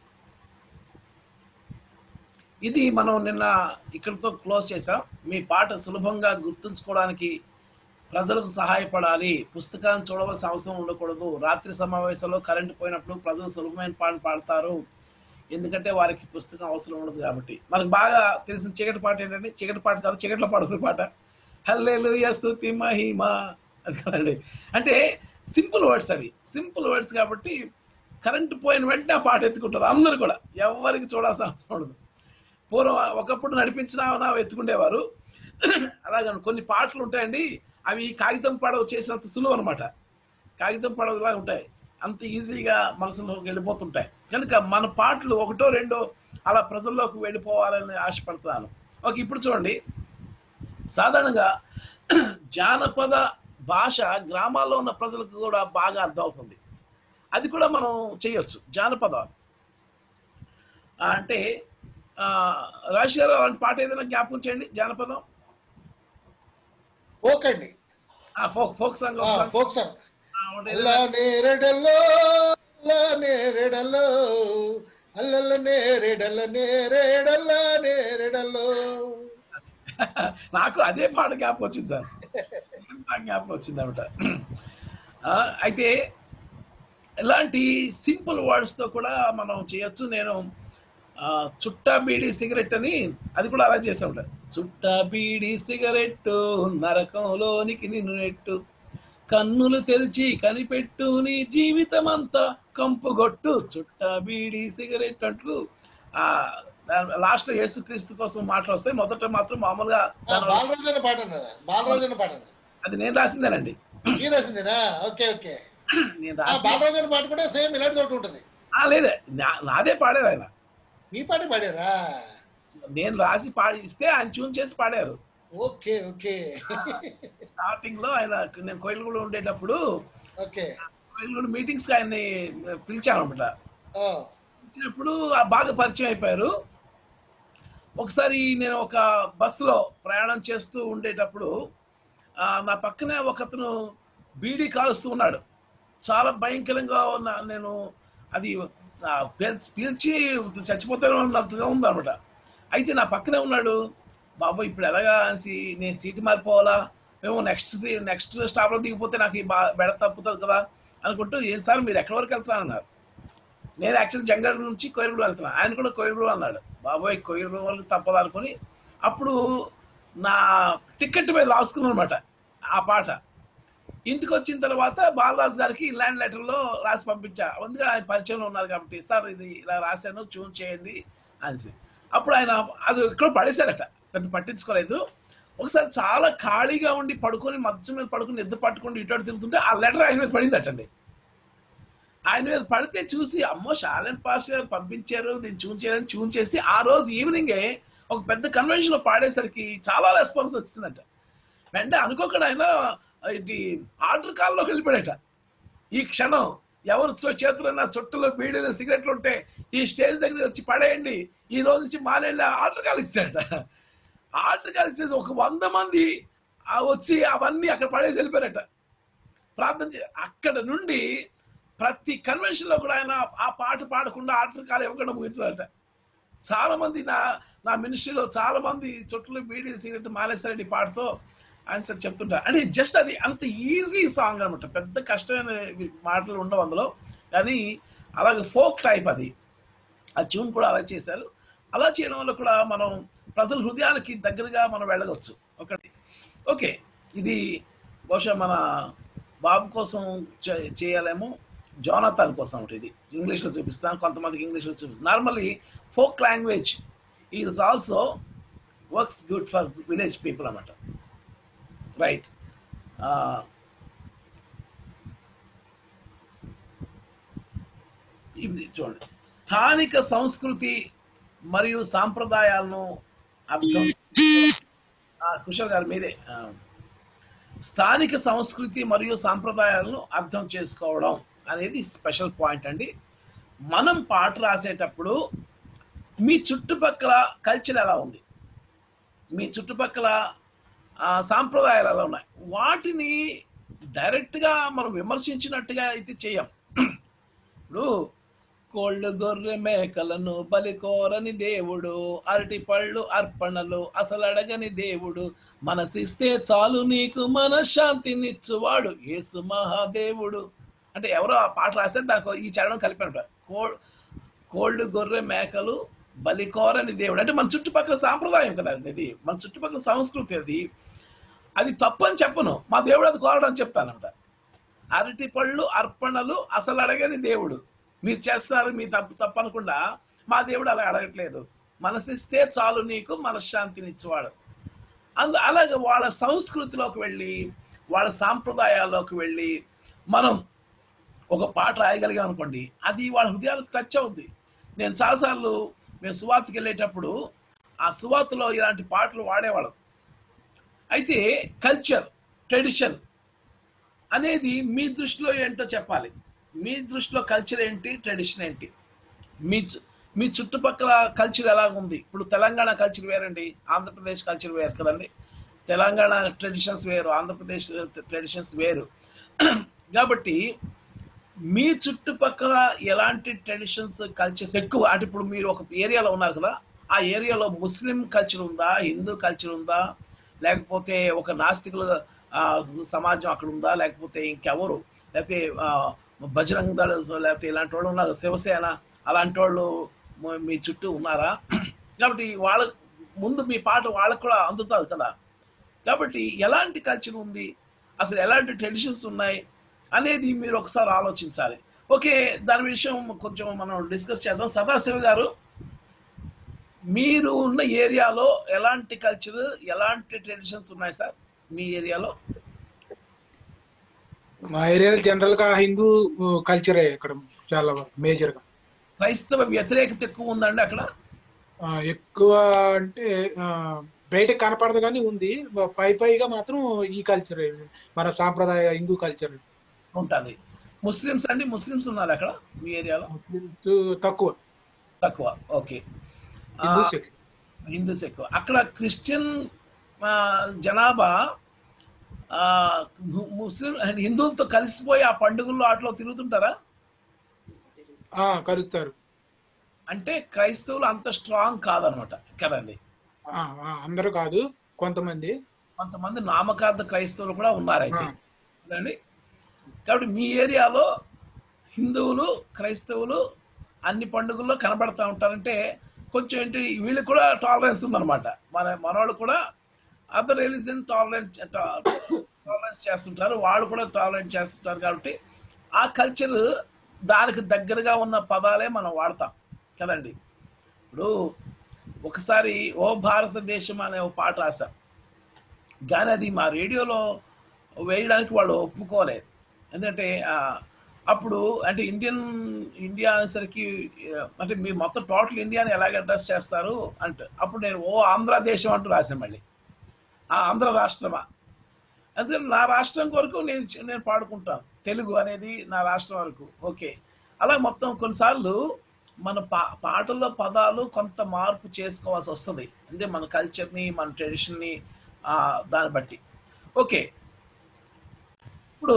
ఇది మనం నిన్న ఇక్కడితో క్లోజ్ చేసాం మీ పాట సులభంగా గుర్తుంచుకోవడానికి ప్రజలకు సహాయపడాలి పుస్తకాన్ని చూడవలసిన అవసరం ఉండకూడదు రాత్రి సమావేశంలో కరెంటు పోయినప్పుడు ప్రజలు సులభమైన పాట పాడతారు ఎందుకంటే వారికి పుస్తకం అవసరం ఉండదు కాబట్టి మనకు బాగా తెలిసిన చీకటి పాట ఏంటంటే చీకటి పాట కాదు చీకట్లో పాడుకునే పాట హల్లేలు స్తుతి మహిమ అది కదండి అంటే సింపుల్ వర్డ్స్ అవి సింపుల్ వర్డ్స్ కాబట్టి కరెంటు పోయిన వెంటనే ఆ పాట ఎత్తుకుంటారు అందరూ కూడా ఎవరికి చూడాల్సిన అవసరం ఉండదు పూర్వం ఒకప్పుడు నడిపించినా ఎత్తుకుండేవారు అలాగే కొన్ని పాటలు ఉంటాయండి అవి కాగితం పడవ చేసినంత సులువు అనమాట కాగితం పడవలా ఉంటాయి అంత ఈజీగా మనసులోకి వెళ్ళిపోతుంటాయి కనుక మన పాటలు ఒకటో రెండో అలా ప్రజల్లోకి వెళ్ళిపోవాలని ఆశపడుతున్నాను ఓకే ఇప్పుడు చూడండి సాధారణంగా జానపద భాష గ్రామాల్లో ఉన్న ప్రజలకు కూడా బాగా అర్థమవుతుంది అది కూడా మనం చేయొచ్చు జానపదాలు ఆ, అంటే ఆ, రాజేష్ గారు అలాంటి పాట ఏదైనా జ్ఞాపకం చేయండి జానపదం ఫోక్ అండి ఆ ఫోక్ ఫోక్ సాంగ్ ఒక సాంగ్. ఫోక్ సాంగ్ ఆ, ఒకటి అల్లా నేరెడల్లో అల్లా నేరెడల్లో అల్లల్ల నేరెడల్ల నేరేడల్ల నేరెడల్లో నాకు అదే పాట జ్ఞాపకం వచ్చింది సార్ సాంగ్ జ్ఞాపకం వచ్చింది అనమాట అయితే ఇలాంటి సింపుల్ వర్డ్స్తో కూడా మనం చేయొచ్చు నేను ఆ, చుట్టా బీడి సిగరెట్ అని అది కూడా అలా చేసా ఉంటాను చుట్టా బీడి సిగరెట్ నరకంలోనికి నిన్ను నెట్టు కన్నులు తెరిచి కనిపెట్టు నీ జీవితం అంతా కంపుగొట్టు చుట్టా బీడి సిగరెట్ అంటూ ఆ లాస్ట్ లో యేసుక్రీస్తు కోసం మాటలు వస్తాయి మొదట మాత్రం మామూలుగా ఆ, బాలరాజు అనే పాట అన్నదా బాలరాజు అనే పాట అన్నదా? అది నేను రాసిందేనండి ఈ రాసిందేనా ఓకే ఓకే నేను ఆ రాసి బాలరాజు అనే పాట కూడా సేమ్ ఇలాంటి చోటు ఉంటుంది ఆ, లేదే నా- నాదే పాడారు ఆయన మీ పాట పాడారా నేను రాసి పాడి ఇస్తే ఆయన ట్యూన్ చేసి పాడారు ఓకే ఓకే స్టార్టింగ్ లో ఆయన నేను కోయిలగూడ ఉండేటప్పుడు ఓకే కోయిలగూడ మీటింగ్స్ ఆయన్ని పిలిచాను అనమాట ఆ, పిలిచినప్పుడు ఆ బాగా పరిచయం అయిపోయారు ఒకసారి నేను ఒక బస్సులో ప్రయాణం చేస్తూ ఉండేటప్పుడు ఆ, నా పక్కనే ఒకతను బీడీ కాలుస్తూ ఉన్నాడు చాలా భయంకరంగా ఉన్న నేను అది ఆ, పీల్చి పీల్చి చచ్చిపోతాను అన్నట్టుగా ఉందన్నమాట అయితే నా పక్కనే ఉన్నాడు బాబు ఇప్పుడు ఎలాగా అనేసి నేను సీటు మారిపోవాలా మేము నెక్స్ట్ నెక్స్ట్ స్టాప్లో దిగిపోతే నాకు ఈ బా బెడ తప్పుతుంది కదా అనుకుంటూ ఏ సార్ మీరు ఎక్కడి వరకు వెళ్తానన్నారు నేను యాక్చువల్ జంగల్ నుంచి కోయిలగూడ వెళ్తున్నాను ఆయన కూడా కోయిలగూడ అన్నాడు బాబోయ్ కోయిలగూడ వాళ్ళకి తప్పదు అనుకుని అప్పుడు నా టికెట్ మీద రాసుకున్నాను అనమాట ఆ పాట ఇంటికి వచ్చిన తర్వాత బాలరాజు గారికి ల్యాండ్ లెటర్లో రాసి పంపించా అందుకే ఆయన పరిచయంలో ఉన్నారు కాబట్టి సార్ ఇది ఇలా రాశాను ట్యూన్ చేయండి అనేసి అప్పుడు ఆయన అది ఇక్కడ పడేశారట పెద్ద పట్టించుకోలేదు ఒకసారి చాలా ఖాళీగా ఉండి పడుకొని మంచం మీద పడుకొని నిద్ర పట్టుకొని ఇటు అటు తిరుగుతుంటే ఆ లెటర్ ఆయన మీద పడిందటండి ఆయన మీద పడితే చూసి అమ్మో షాలెన్ పాస్ గారు పంపించారు నేను చూన్ చేయాలని చూన్ చేసి ఆ రోజు ఈవినింగే ఒక పెద్ద కన్వెన్షన్ లో పాడేసరికి చాలా రెస్పాన్స్ వచ్చిందంట వెంటనే అనుకోకుండా ఆయన ఇది ఆర్డర్ కాల్లోకి వెళ్ళిపోయాడట ఈ క్షణం ఎవరు చో- చేతిలో నా చుట్టలో బీడీలు సిగరెట్లు ఉంటే ఈ స్టేజ్ దగ్గర వచ్చి పడేయండి ఈ రోజు నుంచి మానేళ్ళ ఆర్డర్ కాల్ ఇచ్చాడట ఆర్డర్ కాల్ ఇచ్చేసి ఒక వంద మంది ఆ వచ్చి అవన్నీ అక్కడ పడేసి వెళ్ళిపోయారట ప్రార్థన చే అక్కడ నుండి ప్రతి కన్వెన్షన్ లో కూడా ఆయన ఆ పాట పాడకుండా ఆర్డర్ కాల్ ఇవ్వకుండా ముగించారట చాలా మంది నా నా మినిస్ట్రీలో చాలా మంది చుట్టూ బీడీ సిగరెట్ మానేశారండి ఈ పాటతో ఆన్సర్ చెప్తుంటారు అంటే జస్ట్ అది అంత ఈజీ సాంగ్ అనమాట పెద్ద కష్టమైన మాటలు ఉండవు అందులో కానీ అలాగే ఫోక్ టైప్ అది ఆ ట్యూన్ కూడా అలా చేశారు అలా చేయడం వల్ల కూడా మనం ప్రజల హృదయానికి దగ్గరగా మనం వెళ్ళవచ్చు ఒకటి ఓకే ఇది బహుశా మన బాబు కోసం చే- చేయాలేమో జోనతాన్ కోసం ఒకటి ఇది ఇంగ్లీష్లో చూపిస్తాను కొంతమందికి ఇంగ్లీష్లో చూపిస్తాను normally folk language is also works good for village people అన్నమాట రైట్ ఇది చూడండి స్థానిక సంస్కృతి మరియు సాంప్రదాయాలను అర్థం ఆ, కుశల్ గారు మీదే ఆ. స్థానిక సంస్కృతి మరియు సాంప్రదాయాలను అర్థం చేసుకోవడం అనేది స్పెషల్ పాయింట్ అండి మనం పాట రాసేటప్పుడు మీ చుట్టుపక్కల కల్చర్ ఎలా ఉంది మీ చుట్టుపక్కల ఆ, సాంప్రదాయాలు ఎలా ఉన్నాయి వాటిని డైరెక్ట్గా మనం విమర్శించినట్టుగా అయితే చేయం ఇప్పుడు కోళ్ళు గొర్రె మేకలను బలికోరని దేవుడు అరటి పళ్ళు అర్పణలు అసలు అడగని దేవుడు మనసిస్తే చాలు నీకు మనశ్శాంతినిచ్చువాడు యేసు మహాదేవుడు అంటే ఎవరో ఆ పాట రాశారు దానికి ఈ చరణం కలిపారు కో కోళ్ళు గొర్రె మేకలు బలికోరని దేవుడు అంటే మన చుట్టుపక్కల సాంప్రదాయం కదా ఇది మన చుట్టుపక్కల సంస్కృతి అది అది తప్పని చెప్పను మా దేవుడు అది కోరడం చెప్తానంట అరటి పళ్ళు అర్పణలు అసలు అడగని దేవుడు మీరు చేస్తారు మీ తప్పు తప్పు అనకుండా మా దేవుడు అలా అడగట్లేదు మనసిస్తే చాలు నీకు మనశ్శాంతినిచ్చేవాడు అందు అలాగే వాళ్ళ సంస్కృతిలోకి వెళ్ళి వాళ్ళ సాంప్రదాయాల్లోకి వెళ్ళి మనం ఒక పాట రాయగలిగాం అనుకోండి అది వాళ్ళ హృదయాలకు టచ్ అవుద్ది నేను చాలాసార్లు మేము సువార్తకి వెళ్ళేటప్పుడు ఆ సువార్తలో ఇలాంటి పాటలు వాడేవాళ్ళం అయితే కల్చర్ ట్రెడిషన్ అనేది మీ దృష్టిలో ఏంటో చెప్పాలి మీ దృష్టిలో కల్చర్ ఏంటి ట్రెడిషన్ ఏంటి మీ చు- మీ చుట్టుపక్కల కల్చర్ ఎలా ఉంది ఇప్పుడు తెలంగాణ కల్చర్ వేరండి ఆంధ్రప్రదేశ్ కల్చర్ వేరు కదండి తెలంగాణ ట్రెడిషన్స్ వేరు ఆంధ్రప్రదేశ్ ట్రెడిషన్స్ వేరు కాబట్టి మీ చుట్టుపక్కల ఎలాంటి ట్రెడిషన్స్ కల్చర్స్ ఎక్కువ అంటే ఇప్పుడు మీరు ఒక ఏరియాలో ఉన్నారు కదా ఆ ఏరియాలో ముస్లిం కల్చర్ ఉందా హిందూ కల్చర్ ఉందా లేకపోతే ఒక నాస్తికుల ఆ, సమాజం అక్కడ ఉందా లేకపోతే ఇంకెవరు లేకపోతే ఆ, బజరంగ దళ లేకపోతే ఇలాంటి వాళ్ళు ఉన్నారు శివసేన అలాంటి వాళ్ళు మ- మీ చుట్టూ ఉన్నారా కాబట్టి వాళ్ళ ముందు మీ పాట వాళ్ళకు కూడా అందుతుంది కదా కాబట్టి ఎలాంటి కల్చర్ ఉంది అసలు ఎలాంటి ట్రెడిషన్స్ ఉన్నాయి అనేది మీరు ఒకసారి ఆలోచించాలి ఓకే దాని విషయం కొంచెం మనం డిస్కస్ చేద్దాం సదాశివ గారు మీరు ఉన్న ఏరియాలో ఎలాంటి కల్చర్ ఎలాంటి ట్రెడిషన్స్ ఉన్నాయి సార్ మీ ఏరియాలో మా ఏరియాలో జనరల్ గా హిందూ కల్చరే ఇక్కడ చాలా మేజర్ గా క్రైస్తవ వ్యతిరేకత ఎక్కువ ఉందండి అక్కడ ఆ, ఎక్కువ అంటే ఆ, బయటకు కనపడదు కానీ ఉంది పై పైగా మాత్రం ఈ కల్చర్ మన సాంప్రదాయ హిందూ కల్చర్ ఉంటుంది ముస్లిమ్స్ అండి ముస్లిమ్స్ ఉన్నారు అక్కడ మీ ఏరియాలో తక్కువ తక్కువ ఓకే ఆ, హిందూస్ ఎక్కువ. హిందూస్ ఎక్కువ అక్కడ క్రిస్టియన్ ఆ, జనాభా ఆ, ము- ముస్లిం అండ్ హిందువులతో కలిసిపోయి ఆ పండుగల్లో ఆటలో తిరుగుతుంటారా ఆ, కలుస్తారు అంటే క్రైస్తవులు అంత స్ట్రాంగ్ కాదనమాట కదండి ఆ, ఆ, అందరూ కాదు కొంతమంది కొంతమంది నామకార్థ క్రైస్తవులు కూడా ఉన్నారు అయితే ఆ. కదండి కాబట్టి మీ ఏరియాలో హిందువులు క్రైస్తవులు అన్ని పండుగల్లో కనబడతా ఉంటారంటే కొంచెం ఏంటి వీళ్ళకి కూడా టాలరెన్స్ ఉందన్నమాట మన మనవాళ్ళు కూడా అదర్ రిలీజన్ టాలరెంట్ టాలరెన్స్ చేస్తుంటారు వాళ్ళు కూడా టాలరెంట్ చేస్తుంటారు కాబట్టి ఆ కల్చర్ దానికి దగ్గరగా ఉన్న పదాలే మనం వాడతాం కదండి ఇప్పుడు ఒకసారి ఓ భారతదేశం అనే ఒక పాట రాశాం కానీ అది మా రేడియోలో వేయడానికి వాళ్ళు ఒప్పుకోలేదు ఎందుకంటే ఆ, అప్పుడు అంటే ఇండియన్ ఇండియా అనేసరికి ఆ, అంటే మీరు మొత్తం టోటల్ ఇండియాని ఎలాగ అడ్రస్ చేస్తారు అంటే అప్పుడు నేను ఓ ఆంధ్ర దేశం అంటూ రాశాను మళ్ళీ ఆ ఆంధ్ర రాష్ట్రమా అందుకని నా రాష్ట్రం వరకు నేను నేను పాడుకుంటాను తెలుగు అనేది నా రాష్ట్రం వరకు ఓకే అలా మొత్తం కొన్నిసార్లు మన పా పాటల్లో పదాలు కొంత మార్పు చేసుకోవాల్సి వస్తుంది అంటే మన కల్చర్ని మన ట్రెడిషన్ని దాన్ని బట్టి ఓకే ఇప్పుడు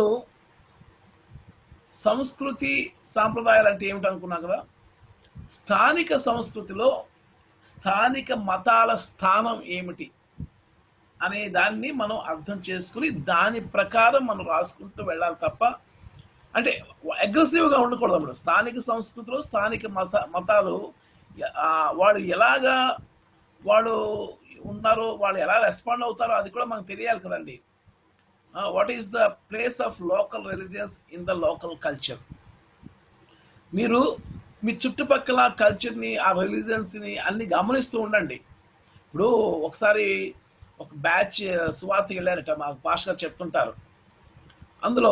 సంస్కృతి సాంప్రదాయాలు అంటే ఏమిటి అనుకున్నాం కదా స్థానిక సంస్కృతిలో స్థానిక మతాల స్థానం ఏమిటి అనే దాన్ని మనం అర్థం చేసుకుని దాని ప్రకారం మనం రాసుకుంటూ వెళ్ళాలి తప్ప అంటే అగ్రెసివ్గా ఉండకూడదు అప్పుడు స్థానిక సంస్కృతిలో స్థానిక మత మతాలు ఆ, వాళ్ళు ఎలాగా వాళ్ళు ఉన్నారో వాళ్ళు ఎలా రెస్పాండ్ అవుతారో అది కూడా మనకు తెలియాలి కదండి what is the place of local religions in the local culture మీరు మీ చుట్టుపక్కల కల్చర్ని ఆ రిలీజియన్స్ని అన్ని గమనిస్తూ ఉండండి ఇప్పుడు ఒకసారి ఒక బ్యాచ్ సువార్తకి వెళ్ళారట మాకు పాష్ గారు చెప్తుంటారు అందులో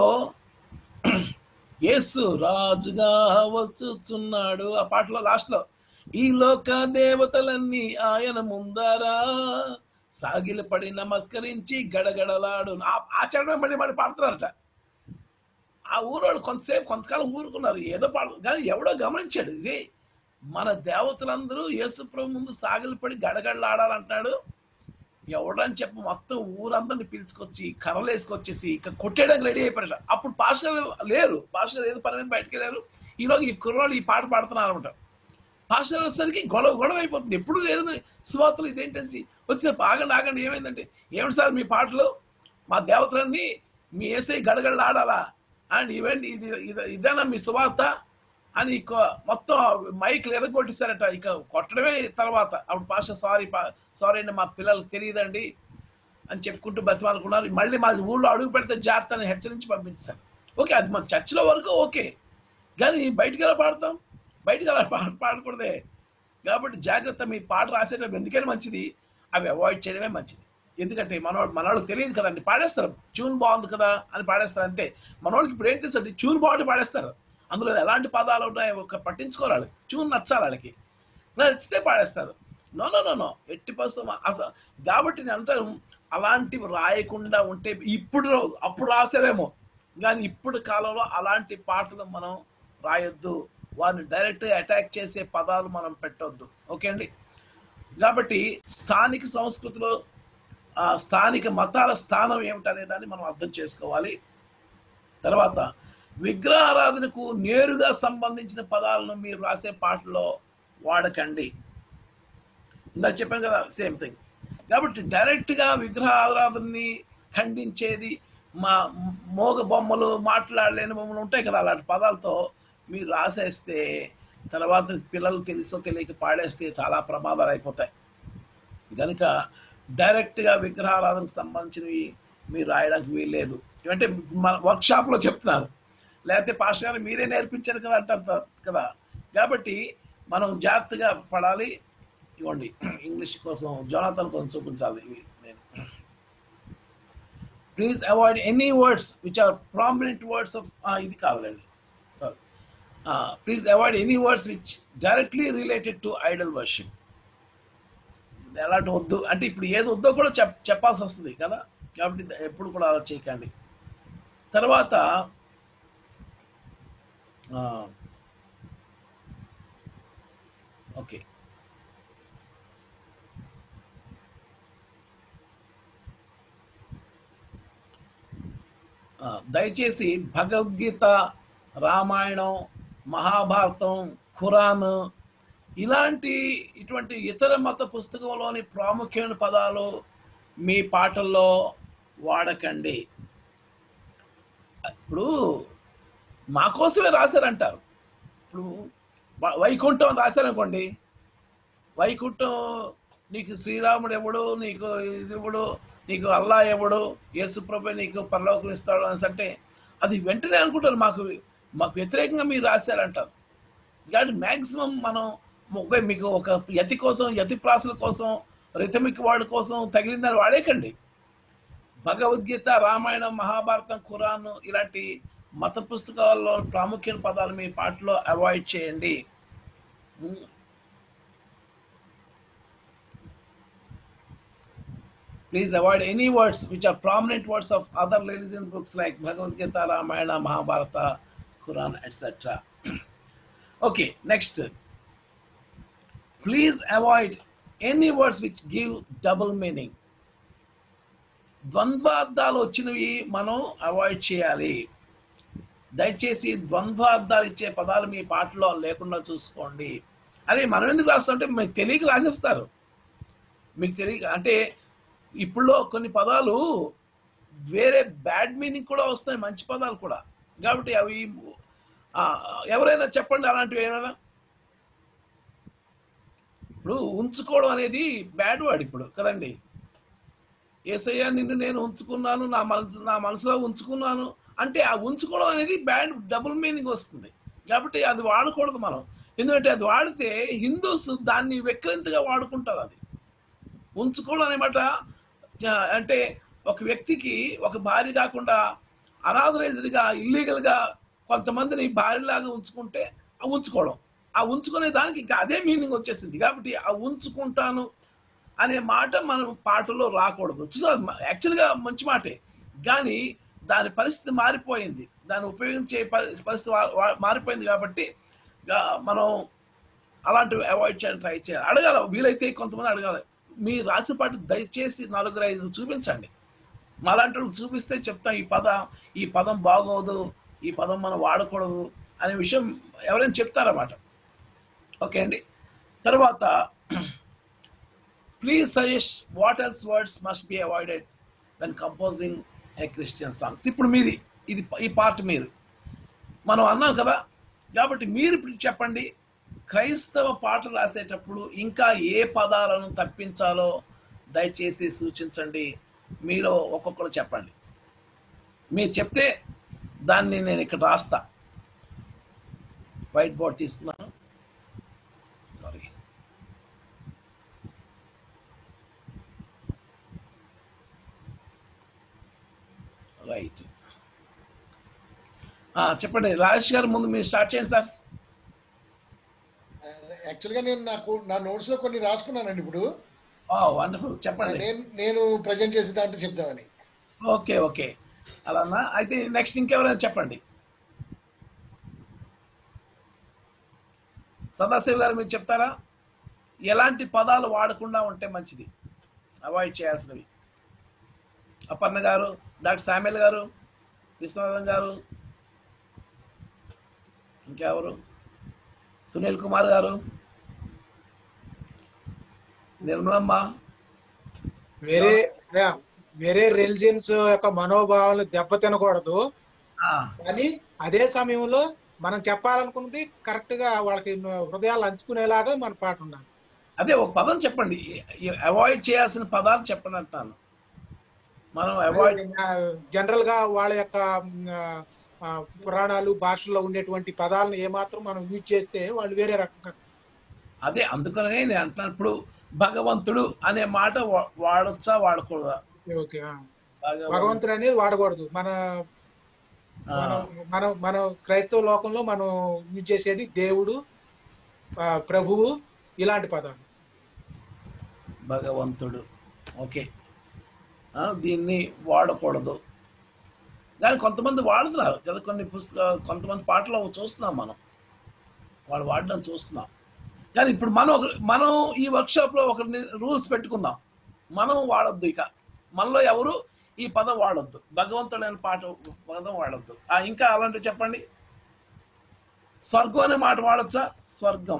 యేసు రాజుగా వచ్చుచున్నాడు ఆ పాటలో లాస్ట్లో ఈ లోక దేవతలన్నీ ఆయన ముందరా సాగిలి పడి నమస్కరించి గడగడలాడు ఆ- ఆచరణ మళ్ళీ మళ్ళీ పాడుతున్నారట ఆ ఊరోళ్ళు కొంతసేపు కొంతకాలం ఊరుకున్నారు ఏదో పాడు కానీ ఎవడో గమనించాడు ఇది మన దేవతలందరూ యేసుప్రభు ముందు సాగిలిపడి గడగడలాడాలంటున్నాడు ఎవడని చెప్పి మొత్తం ఊరందరిని పిలుచుకొచ్చి కర్రలు వేసుకొచ్చేసి ఇక కొట్టేయడానికి రెడీ అయిపోయారు అప్పుడు పాస్టర్ లేరు పాస్టర్ ఏదో పని మీద బయటకు వెళ్ళారు ఈలోగా ఈ కుర్రాళ్ళు ఈ పాట పాడుతున్నారు అనమాట పాస్టర్ వచ్చేసరికి గొడవ గొడవ అయిపోతుంది ఎప్పుడు లేదు సువార్తలు ఇదేంటేసి వచ్చేసరికి ఆగండి ఆగండి ఏమైందంటే ఏమిటి సార్ మీ పాటలు మా దేవతలన్నీ మీ ఏసై గడగడలు ఆడాలా అండ్ ఇవేంటి ఇది ఇది- ఇదేనా మీ సువార్త అని ఇక మొత్తం మైక్లు ఎరగొట్టేశారట ఇక కొట్టడమే తర్వాత అప్పుడు పాష సారీ సారీ అండి మా పిల్లలకు తెలియదండి అని చెప్పుకుంటూ బతిమాలకున్నారు మళ్ళీ మా ఊళ్ళో అడుగు పెడితే జాగ్రత్త అని హెచ్చరించి పంపించారు ఓకే అది మన చర్చిలో వరకు ఓకే కానీ బయటికి ఎలా పాడతాం బయటికి ఎలా పా పాడకూడదే కాబట్టి జాగ్రత్త మీ పాట రాసేటప్పుడు ఎందుకైనా మంచిది అవి అవాయిడ్ చేయడమే మంచిది ఎందుకంటే మనవాడు మనవాళ్ళకి తెలియదు కదండి పాడేస్తారు ట్యూన్ బాగుంది కదా అని పాడేస్తారు అంతే మనవాళ్ళకి ఇప్పుడు ఏం తెలుసండి ట్యూన్ బాగుంటే పాడేస్తారు అందులో ఎలాంటి పదాలు ఉన్నాయో ఒక పట్టించుకోరు వాళ్ళకి ట్యూన్ నచ్చాలి వాళ్ళకి నచ్చితే పాడేస్తారు నో నో నో నో ఎట్టి పరిస్థితి అసలు కాబట్టి నేను అంటాను అలాంటివి రాయకుండా ఉంటే ఇప్పుడు రావు, అప్పుడు రాసారేమో కానీ ఇప్పుడు కాలంలో అలాంటి పాటలు మనం రాయొద్దు వారిని డైరెక్ట్ అటాక్ చేసే పదాలు మనం పెట్టొద్దు ఓకే అండి కాబట్టి స్థానిక సంస్కృతిలో ఆ స్థానిక మతాల స్థానం ఏమిటనే దాన్ని మనం అర్థం చేసుకోవాలి తర్వాత విగ్రహారాధనకు నేరుగా సంబంధించిన పదాలను మీరు రాసే పాటల్లో వాడకండి ఇందాక చెప్పాను కదా సేమ్ థింగ్ కాబట్టి డైరెక్ట్గా విగ్రహ ఆరాధనని ఖండించేది మా మోగ బొమ్మలు మాట్లాడలేని బొమ్మలు ఉంటాయి కదా అలాంటి పదాలతో మీరు రాసేస్తే తర్వాత పిల్లలు తెలుసో తెలియక పాడేస్తే చాలా ప్రమాదాలు అయిపోతాయి కనుక డైరెక్ట్గా విగ్రహారాధనకు సంబంధించినవి మీరు రాయడానికి వీల్లేదు అంటే మన వర్క్షాప్లో చెప్తున్నారు లేకపోతే పాస్టర్ గారు మీరే నేర్పించారు కదా అంటారు త- కదా కాబట్టి మనం జాగ్రత్తగా పడాలి ఇవ్వండి ఇంగ్లీష్ కోసం జోనాథన్ కోసం చూపించాలి ఇవి నేను please avoid any words which are prominent words of ఇది కాదులేండి sorry please avoid any words which directly related to idol worship ఎలాంటి వద్దు అంటే ఇప్పుడు ఏది వద్దో కూడా చెప్ చెప్పాల్సి వస్తుంది కదా కాబట్టి ఎప్పుడు కూడా అలా చేయకండి తర్వాత ఆ, ఓకే ఆ, దయచేసి భగవద్గీత రామాయణం మహాభారతం ఖురాన్ ఇలాంటి ఇటువంటి ఇతర మత పుస్తకంలోని ప్రాముఖ్యమైన పదాలు మీ పాటల్లో వాడకండి ఇప్పుడు మా కోసమే రాశారంటారు ఇప్పుడు వ- వైకుంఠం అని రాశారనుకోండి వైకుంఠం నీకు శ్రీరాముడు ఎవడు నీకు ఇది ఎవడు నీకు అల్లా ఎవడు యేసుప్రభు నీకు పరలోకం ఇస్తాడు అనేసి అంటే అది వెంటనే అనుకుంటారు మాకు మాకు వ్యతిరేకంగా మీరు రాశారంటారు కాబట్టి మ్యాక్సిమం మనం ఒక మీకు ఒక యతి కోసం యతి ప్రాసల కోసం రిథమిక్ వాడి కోసం తగిలిందని వాడేకండి భగవద్గీత రామాయణం మహాభారతం ఖురాన్ ఇలాంటి మత పుస్తకాల్లో ప్రాముఖ్యమైన పదాలు మీ పాటలో అవాయిడ్ చేయండి Please avoid any words which are prominent words of other religion books like Bhagavad Gita, Ramayana, Mahabharata, Quran, etc. okay, next. Please avoid any words which give double meaning. ద్వంద్వార్థాలు వచ్చినవి మనం అవాయిడ్ చేయాలి దయచేసి ద్వంద్వార్థాలు ఇచ్చే పదాలు మీ పాటలో లేకుండా చూసుకోండి అరే మనం ఎందుకు రాస్తామంటే మీకు తెలియక రాసేస్తారు మీకు తెలియక అంటే ఇప్పుడులో కొన్ని పదాలు వేరే బ్యాడ్ మీనింగ్ కూడా వస్తాయి మంచి పదాలు కూడా కాబట్టి అవి ఆ, ఎవరైనా చెప్పండి అలాంటివి ఏమైనా ఇప్పుడు ఉంచుకోవడం అనేది బ్యాడ్ వర్డ్ ఇప్పుడు కదండి ఏసయ్య నిన్ను నేను ఉంచుకున్నాను నా మనసు నా మనసులో ఉంచుకున్నాను అంటే ఆ ఉంచుకోవడం అనేది బ్యాడ్ డబుల్ మీనింగ్ వస్తుంది కాబట్టి అది వాడకూడదు మనం ఎందుకంటే అది వాడితే హిందూస్ దాన్ని విక్రంతిగా వాడుకుంటారు అది ఉంచుకోవడం అనే మాట ఆ, అంటే ఒక వ్యక్తికి ఒక భార్య కాకుండా అనాథరైజ్డ్గా ఇల్లీగల్గా కొంతమందిని భార్యలాగా ఉంచుకుంటే ఆ ఉంచుకోవడం ఆ ఉంచుకునే దానికి ఇంకా అదే మీనింగ్ వచ్చేసింది కాబట్టి ఆ ఉంచుకుంటాను అనే మాట మనం పాటలో రాకూడదు చూసారు యాక్చువల్గా మంచి మాటే కానీ దాని పరిస్థితి మారిపోయింది దాన్ని ఉపయోగించే పరి- పరిస్థితి వా- వా- మారిపోయింది కాబట్టి గా- మనం అలాంటివి అవాయిడ్ చేయడానికి ట్రై చేయాలి అడగాలి వీలైతే కొంతమంది అడగాలి మీ రాసిపాటు దయచేసి నలుగురు ఐదు చూపించండి అలాంటి వాళ్ళకి చూపిస్తే చెప్తాం ఈ పద ఈ పదం బాగోదు ఈ పదం మనం వాడకూడదు అనే విషయం ఎవరైనా చెప్తారన్నమాట ఓకే అండి తర్వాత please suggest what else words must be avoided when composing a Christian songs ఇప్పుడు మీది ఇది ఈ పార్ట్ మీరు మనం అన్నాం కదా కాబట్టి మీరు ఇప్పుడు చెప్పండి క్రైస్తవ పాటలు రాసేటప్పుడు ఇంకా ఏ పదాలను తప్పించాలో దయచేసి సూచించండి మీలో ఒక్కొక్కరు చెప్పండి మీరు చెప్తే దాన్ని నేను ఇక్కడ రాస్తా వైట్ బోర్డ్ తీసుకున్నాను సారీ రైట్ చెప్పండి రాజేష్ గారు ముందు మీరు స్టార్ట్ చేయండి సార్ యాక్చువల్గా నేను నాకు నా నోట్స్ లో కొన్ని రాసుకున్నానండి ఇప్పుడు వండర్ఫుల్ చెప్పండి నేను నేను ప్రజెంట్ చేసే దాంట్లో చెప్తామని ఓకే ఓకే అలానా అయితే నెక్స్ట్ ఇంకెవరైనా చెప్పండి సదాశివ్ గారు మీరు చెప్తారా ఎలాంటి పదాలు వాడకుండా ఉంటే మంచిది అవాయిడ్ చేయాల్సినవి అపర్ణ గారు డాక్టర్ శామ్యుల్ గారు విశ్వనాథన్ గారు ఇంకెవరు సునీల్ కుమార్ గారు నిర్మలమ్మ వేరే యా, వేరే రిలిజియన్స్ యొక్క మనోభావాలు దెబ్బతినకూడదు ఆ, కానీ అదే సమయంలో మనం చెప్పాలనుకున్నది కరెక్ట్ గా వాళ్ళకి హృదయాలు అంచుకునేలాగా మన పాట ఉండాలి అదే ఒక పదం చెప్పండి అవాయిడ్ చేయాల్సిన పదాలు చెప్పండి అంటాను మనం అవాయిడ్ జనరల్ గా వాళ్ళ యొక్క మ్, ఆ, పురాణాలు భాషల్లో ఉండేటువంటి పదాలను ఏమాత్రం మనం యూజ్ చేస్తే వాళ్ళు వేరే రకంగా అదే అందుకనే నేను అంటున్నాను ఇప్పుడు భగవంతుడు అనే మాట వా- వాడొచ్చా వాడకూడదా ఓకే ఆ. భగవంతుడు భగవంతుడు అనేది వాడకూడదు మన ఆ, మనం మనం మన క్రైస్తవ లోకంలో మనం యూజ్ చేసేది దేవుడు ఆ, ప్రభువు ఇలాంటి పదాలు భగవంతుడు ఓకే ఆ, దీన్ని వాడకూడదు కానీ కొంతమంది వాడుతున్నారు కదా కొన్ని పుస్తక కొంతమంది పాటలు చూస్తున్నాం మనం వాళ్ళు వాడడం చూస్తున్నాం కానీ ఇప్పుడు మనం ఒక మనం ఈ వర్క్షాప్లో ఒక రూల్స్ పెట్టుకుందాం మనం వాడొద్దు ఇక మనలో ఎవరు ఈ పదం వాడొద్దు భగవంతుడు అనే పాట పదం వాడొద్దు ఆ, ఇంకా అలాంటివి చెప్పండి స్వర్గం అనే మాట వాడొచ్చా స్వర్గం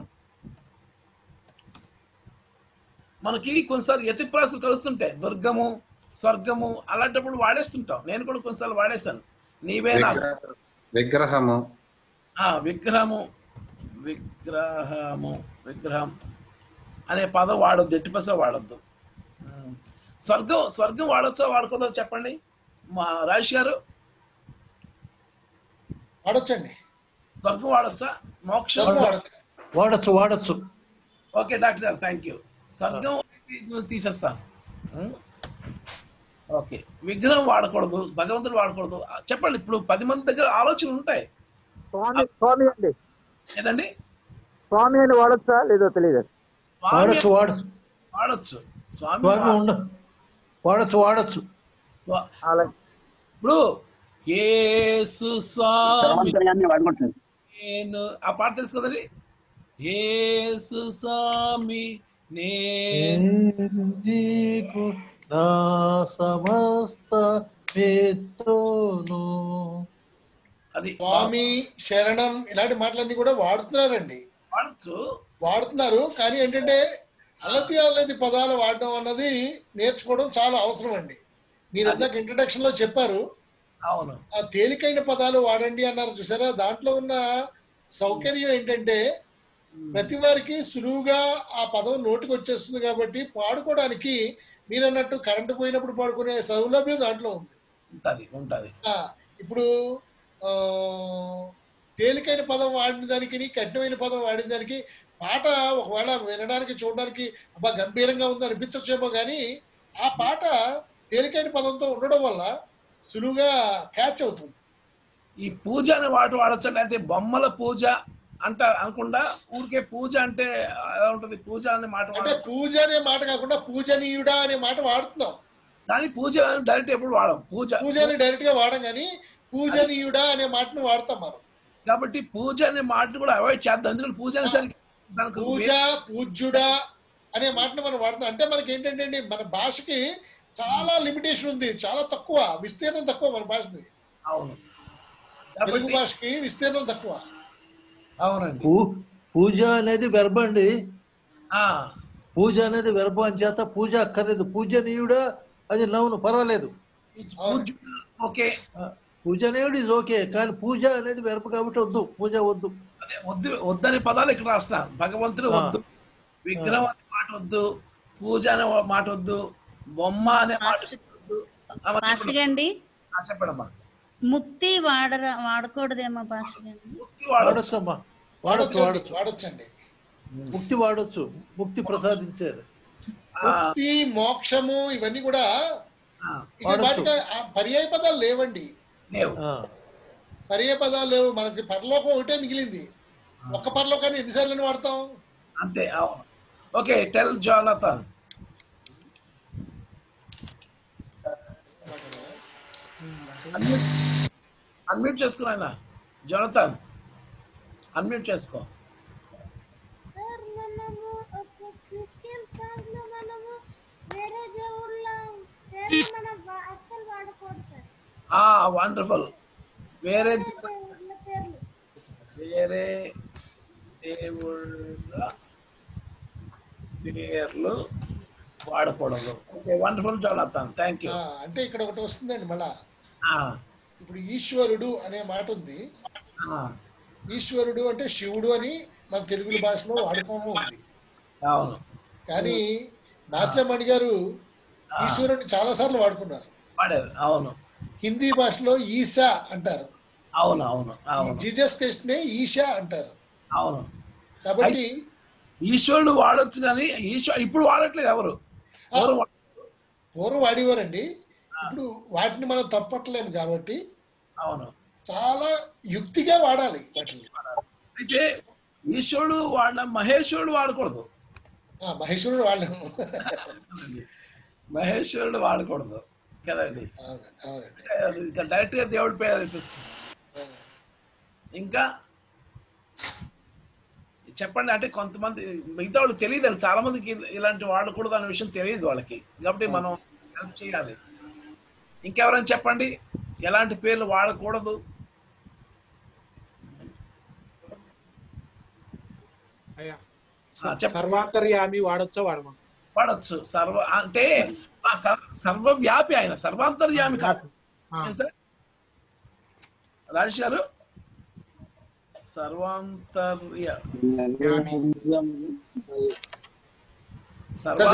మనకి కొన్నిసార్లు యతిప్రాసులు కలుస్తుంటాయి దుర్గము స్వర్గము అలాంటప్పుడు వాడేస్తుంటాం నేను కూడా కొన్నిసార్లు వాడేశాను నీవే నా విగ్రహ- విగ్రహము ఆ, విగ్రహము విగ్రహము విగ్రహం అనే పదం వాడొద్దు ఎట్టి పస వాడొద్దు ఉమ్. స్వర్గం స్వర్గం వాడొచ్చా వాడుకోదో చెప్పండి మా రాజేష్ గారు వాడొచ్చండి స్వర్గం వాడొచ్చా మోక్షం స్వర్గం వాడొచ్చు. వాడచ్చు వాడచ్చు okay doctor garu thank you స్వర్గం నుంచి తీసేస్తాను ఉమ్. ఓకే విగ్రహం వాడకూడదు భగవంతుడు వాడకూడదు ఆ, చెప్పండి ఇప్పుడు పది మంది దగ్గర ఆలోచనలు ఉంటాయి స్వామి స్వామి అండి ఏదండి స్వామి అని వాడొచ్చా లేదో తెలియదు స్వామి వాడచ్చు వాడచ్చు వాడొచ్చు స్వామి స్వామి వా- ఉండ వాడచ్చు వాడచ్చు స్వా- అలా ఇప్పుడు యేసు స్వామి నేను ఆ పాట తెలుసు కదండి యేసు స్వామి నేను నీకు నా సమస్త మిత్రును అది స్వామి శరణం ఇలాంటి మాటలన్నీ కూడా వాడుతున్నారండి వాడచ్చు వాడుతున్నారు కానీ ఏంటంటే అలతి అలతి పదాలు వాడడం అన్నది నేర్చుకోవడం చాలా అవసరం అండి మీరు ఇందాక ఇంట్రడక్షన్ లో చెప్పారు అవును ఆ తేలికైన పదాలు వాడండి అన్నారు చూసారా దాంట్లో ఉన్న సౌకర్యం ఏంటంటే ప్రతి వారికి సులువుగా ఆ పదం నోటికి వచ్చేస్తుంది కాబట్టి పాడుకోవడానికి మీరు అన్నట్టు కరెంటు పోయినప్పుడు పాడుకునే సౌలభ్యం దాంట్లో ఉంది ఉంటది ఉంటది ఆ, ఇప్పుడు ఆ, తేలికైన పదం వాడిన దానికి కఠినమైన పదం వాడిన దానికి పాట ఒకవేళ వినడానికి చూడడానికి అబ్బా గంభీరంగా ఉంది అనిపించచ్చేమో కానీ ఆ పాట తేలికైన పదంతో ఉండడం వల్ల సులువుగా క్యాచ్ అవుతుంది ఈ పూజ అనే వాట వాడచ్చండి అంటే బొమ్మల పూజ అంట అనకుండా ఊరికే పూజ అంటే ఎలా ఉంటది పూజ అనే మాట అంటే వాడచ్చు పూజ అనే మాట కాకుండా పూజనీయుడా అనే మాట వాడుతున్నాం కానీ పూజ డైరెక్ట్ ఎప్పుడు వాడం పూజ పూజ అని డైరెక్ట్ గా వాడం కానీ పూజనీయుడా అనే మాటను వాడతాం మనం కాబట్టి పూజ అనే మాట కూడా అవాయిడ్ చేద్దాం ఎందుకంటే పూజ అనేసరికి దానికి ఒక పూజ పూజ్యుడా అనే మాటను మనం వాడుతాం అంటే మనకి ఏంటంటే అండి మన భాషకి చాలా లిమిటేషన్ ఉంది చాలా తక్కువ విస్తీర్ణం తక్కువ మన భాషది అవును తెలుగు కాబట్టి భాషకి విస్తీర్ణం తక్కువ అవునండి పూ- పూజ అనేది వెర్బ్ అండి ఆ, పూజ అనేది వెర్బ్ అని చేత పూజ అక్కర్లేదు పూజనీయుడా అది నవ్వును పర్వాలేదు ఈ పూజ ఓకే ఆ, పూజనీయుడు ఇస్ ఓకే కానీ పూజ అనేది వెర్బ్ కాబట్టి వద్దు పూజ వద్దు అదే వద్దు వద్దనే పదాలు ఇక్కడ రాస్తాను భగవంతుడు ఆ. వద్దు విగ్రహం అనే మాట వద్దు పూజ అనే మాట వద్దు బొమ్మ అనే మాట వద్దు అమ్మ పాస్టర్ చెప్పండి అండి ఆ, చెప్పండమ్మా ముక్తి వాడరా వాడకూడదేమో పాస్టర్ గారు ముక్తి వాడచ్చు వాడచ్చు అమ్మా వాడచ్చు వాడొచ్చండి వాడచ్చు వాడొచ్చండి ముక్తి వాడొచ్చు ముక్తి ప్రసాదించేది ఆ, ముక్తి మోక్షము ఇవన్నీ కూడా ఆ, ఇది వాడొచ్చు. వాటికి ఆ పర్యాయ పదాలు లేవండి లేవు ఆ, పర్యాయ పదాలు లేవు మనకి పరలోకం ఒకటే మిగిలింది ఒక్క పరలోకాన్ని ఎన్నిసార్లు వాడతాం అంతే అవును ఓకే టెల్ జానథన్ అన్మ్యూట్ చేసుకో ఆయన జోనథన్ అన్మ్యూట్ చేసుకో సార్ మనము ఒక క్రిస్టియన్ సాంగ్ లో మనము వేరే దేవుళ్ళ పేర్లు మనం వా- అస్సలు వాడకూడదు సార్ ఆ వండర్ఫుల్ వేరే దేవుళ్ళ పేర్లు వేరే దేవుళ్ళ పేర్లు వాడకూడదు okay wonderful John thank you ఆ, అంటే ఇక్కడ ఒకటి వస్తుందండి మళ్ళా ఇప్పుడు ఈశ్వరుడు అనే మాట ఉంది ఈశ్వరుడు అంటే శివుడు అని మన తెలుగు భాషలో వాడుకోవడం ఉంది అవును కానీ మాస్లమణి గారు ఈశ్వరుడిని చాలా సార్లు వాడుకున్నారు వాడారు అవును హిందీ భాషలో ఈశా అంటారు అవును అవును అవును జీసస్ క్రైస్ట్ నే ఈశా అంటారు అవును కాబట్టి ఈశ్వరుడు వాడొచ్చు కానీ ఈశ్వరు ఇప్పుడు వాడట్లేదు ఎవరు ఎవరు వా- పూర్వం వాడేవారండి ఇప్పుడు వాటిని మనం తప్పట్లేము కాబట్టి అవును చాలా యుక్తిగా వాడాలి వాటిని అయితే ఈశ్వరుడు వాడిన మహేశ్వరుడు వాడకూడదు ఆ, మహేశ్వరుడు వాడలేము మహేశ్వరుడు వాడకూడదు కదండి అవునండి అవునండి అది ఇక డైరెక్ట్ గా దేవుడి పేరు అనిపిస్తుంది ఇంకా చెప్పండి అంటే కొంతమంది మిగతా వాళ్ళు తెలియదు చాలా మందికి ఇలాంటి వాడకూడదు అనే విషయం తెలియదు వాళ్ళకి కాబట్టి మనం హెల్ప్ చేయాలి ఇంకెవరైనా చెప్పండి ఎలాంటి పేర్లు వాడకూడదు అయ్యా ఆ, చెప్పండి. సర్వాంతర్యామి వాడొచ్చా వాడమా వాడచ్చు సర్వ అంటే ఆ సర్- సర్వవ్యాపి ఆయన సర్వాంతర్యామి కాదు ఆ. ఏం సార్ రాజేష్ గారు సర్వాంతర్య సర్వ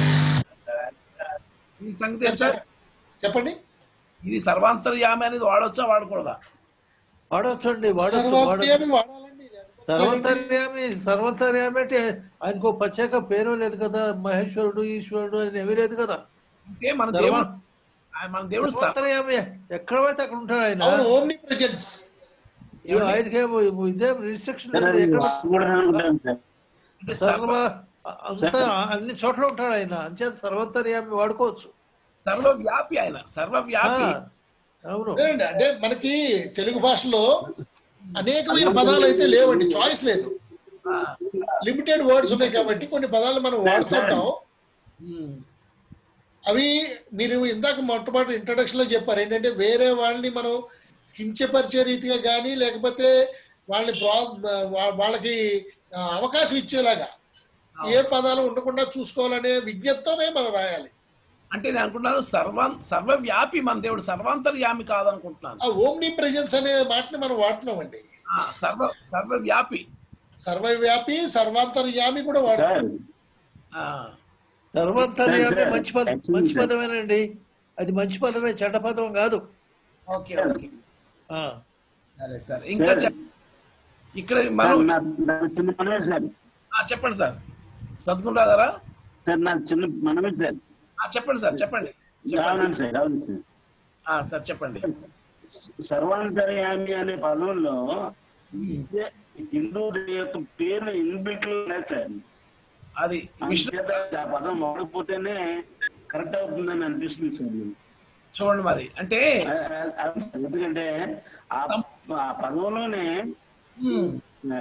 ఈ సంగతి ఏం సార్ చెప్పండి ఇది సర్వాంతర్యామి అనేది వాడొచ్చా వాడకూడదా వాడొచ్చండి వాడొచ్చు సర్వాంతర్యామి వాడొచ్చు వాడాలండి సర్వంతర్యామి సర్వంతర్యామి అంటే ఆయనకు ఓ ప్రత్యేక పేరు లేదు కదా మహేశ్వరుడు ఈశ్వరుడు అని ఏమీ లేదు కదా అంటే మన సర్వ- దేవుడు ఆయన మన దేవుడు సర్- సర్వంతర్యామి ఎక్కడ పడితే అక్కడ ఉంటాడు ఆయన అవును ఓమ్ని ప్రెజెన్స్ ఇవి ఆయనకేమో ఇదే రిస్ట్రిక్షన్ సార్ లేదు అది ఎక్కడ వాడకూడదు అనుకుంటాను సార్ అంటే సర్వ సర్వ అంతా అన్ని చోట్ల ఉంటాడు ఆయన అంచేత సర్వంతర్యామి వాడుకోవచ్చు సర్వవ్యాపి ఆయన ఆ, సర్వవ్యాపి అవును అదేనండి అంటే మనకి తెలుగు భాషలో అనేకమైన పదాలు అయితే లేవండి చాయిస్ లేదు ఆ, లిమిటెడ్ వర్డ్స్ ఉన్నాయి కాబట్టి కొన్ని పదాలు మనం వాడుతుంటాం ఉమ్, అవి మీరు ఇందాక మొట్టమొదటి ఇంట్రడక్షన్ లో చెప్పారు ఏంటంటే వేరే వాళ్ళని మనం కించపరిచే రీతిగా కానీ లేకపోతే వాళ్ళని ప్రా వా- వాళ్ళకి ఆ, అవకాశం ఇచ్చేలాగా ఏ పదాలు ఉండకుండా చూసుకోవాలనే విజ్ఞతతోనే మనం రాయాలి అంటే నేను అనుకుంటున్నాను సర్వం సర్వవ్యాపి మన దేవుడు సర్వాంతర్యామి కాదనుకుంటున్నాను ఆ ఓమ్ని ప్రెజెన్స్ అనే మాటని మనం వాడుతున్నామండి ఆ, సర్వ సర్వవ్యాపి సర్వవ్యాపి సర్వాంతర్యామి కూడా వాడుతున్నాం సార్ ఆ, సర్వంతర్యామి సరే, సరే. మంచి పదం Actually, మంచి sir. పదమేనండి అది మంచి పదమే చెడ్డ పదం కాదు ఓకే ఓకే ఆ, సరే సార్ ఇంకా సరే. చెప్- ఇక్కడ మనం సార్, నా- నాకు చిన్న మనమే సార్ ఆ, చెప్పండి సార్ సద్గుణరావు గారా సార్ నాకు చిన్న మనమే సార్ ఆ, చెప్పండి సార్ చెప్పండి చెప్పండి అవునండి సార్ అవును సార్ ఆ, సార్ చెప్పండి సర్వాంతర్యామి అనే పదంలో ఉమ్, హిందూ యొక్క పేరు ఇన్బిల్ట్ లో ఉన్నాయి సార్ అది విష్ణు అంచేత ఆ పదం వాడకపోతేనే కరెక్ట్ అవుతుందని అనిపిస్తుంది సార్ నాకు. చూడండి మరి అంటే ఆ, ఆ, అవును సార్. ఎందుకంటే ఆ ఆ పదంలోనే ఉమ్,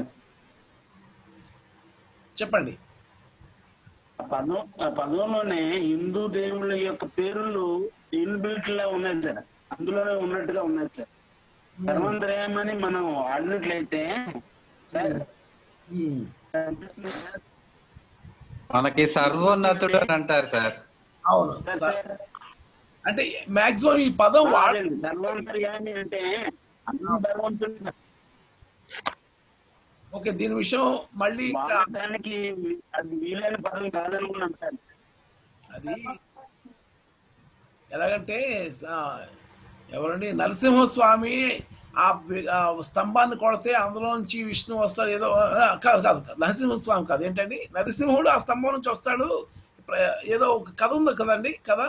చెప్పండి ఆ పదం ఆ పదంలోనే హిందూ దేవుళ్ళ యొక్క పేర్లు ఇన్బిల్ట్ లా ఉన్నాయి సార్ అందులోనే ఉన్నట్టుగా ఉన్నాయి సార్ సర్వంతర్యామని మనం వాడినట్లయితే సార్ ఉమ్, అనిపిస్తుంది సార్. మనకి సర్వోన్నతుడు అని అంటారు సార్ అవును సార్, సార్. సార్. అంటే మాక్సిమం ఈ పదం వాడ అదేండి, సర్వాంతర్యామి అంటే అన్ని భగవంతుడు ఓకే దీని విషయం మళ్ళీ ఇంకా వాడటానికి అది వీలైన పదం కాదనుకున్నాను సార్ అది ఎలాగంటే స- ఎవరండి నరసింహస్వామి ఆ వి- ఆ స్తంభాన్ని కొడితే అందులో నుంచి విష్ణు వస్తాడు ఏదో ఆ, కాదు కాదు కాదు. నరసింహస్వామి కాదు ఏంటండి నరసింహుడు ఆ స్తంభం నుంచి వస్తాడు ఇప్పుడు ఏదో ఒక కథ ఉంది కదండి కథ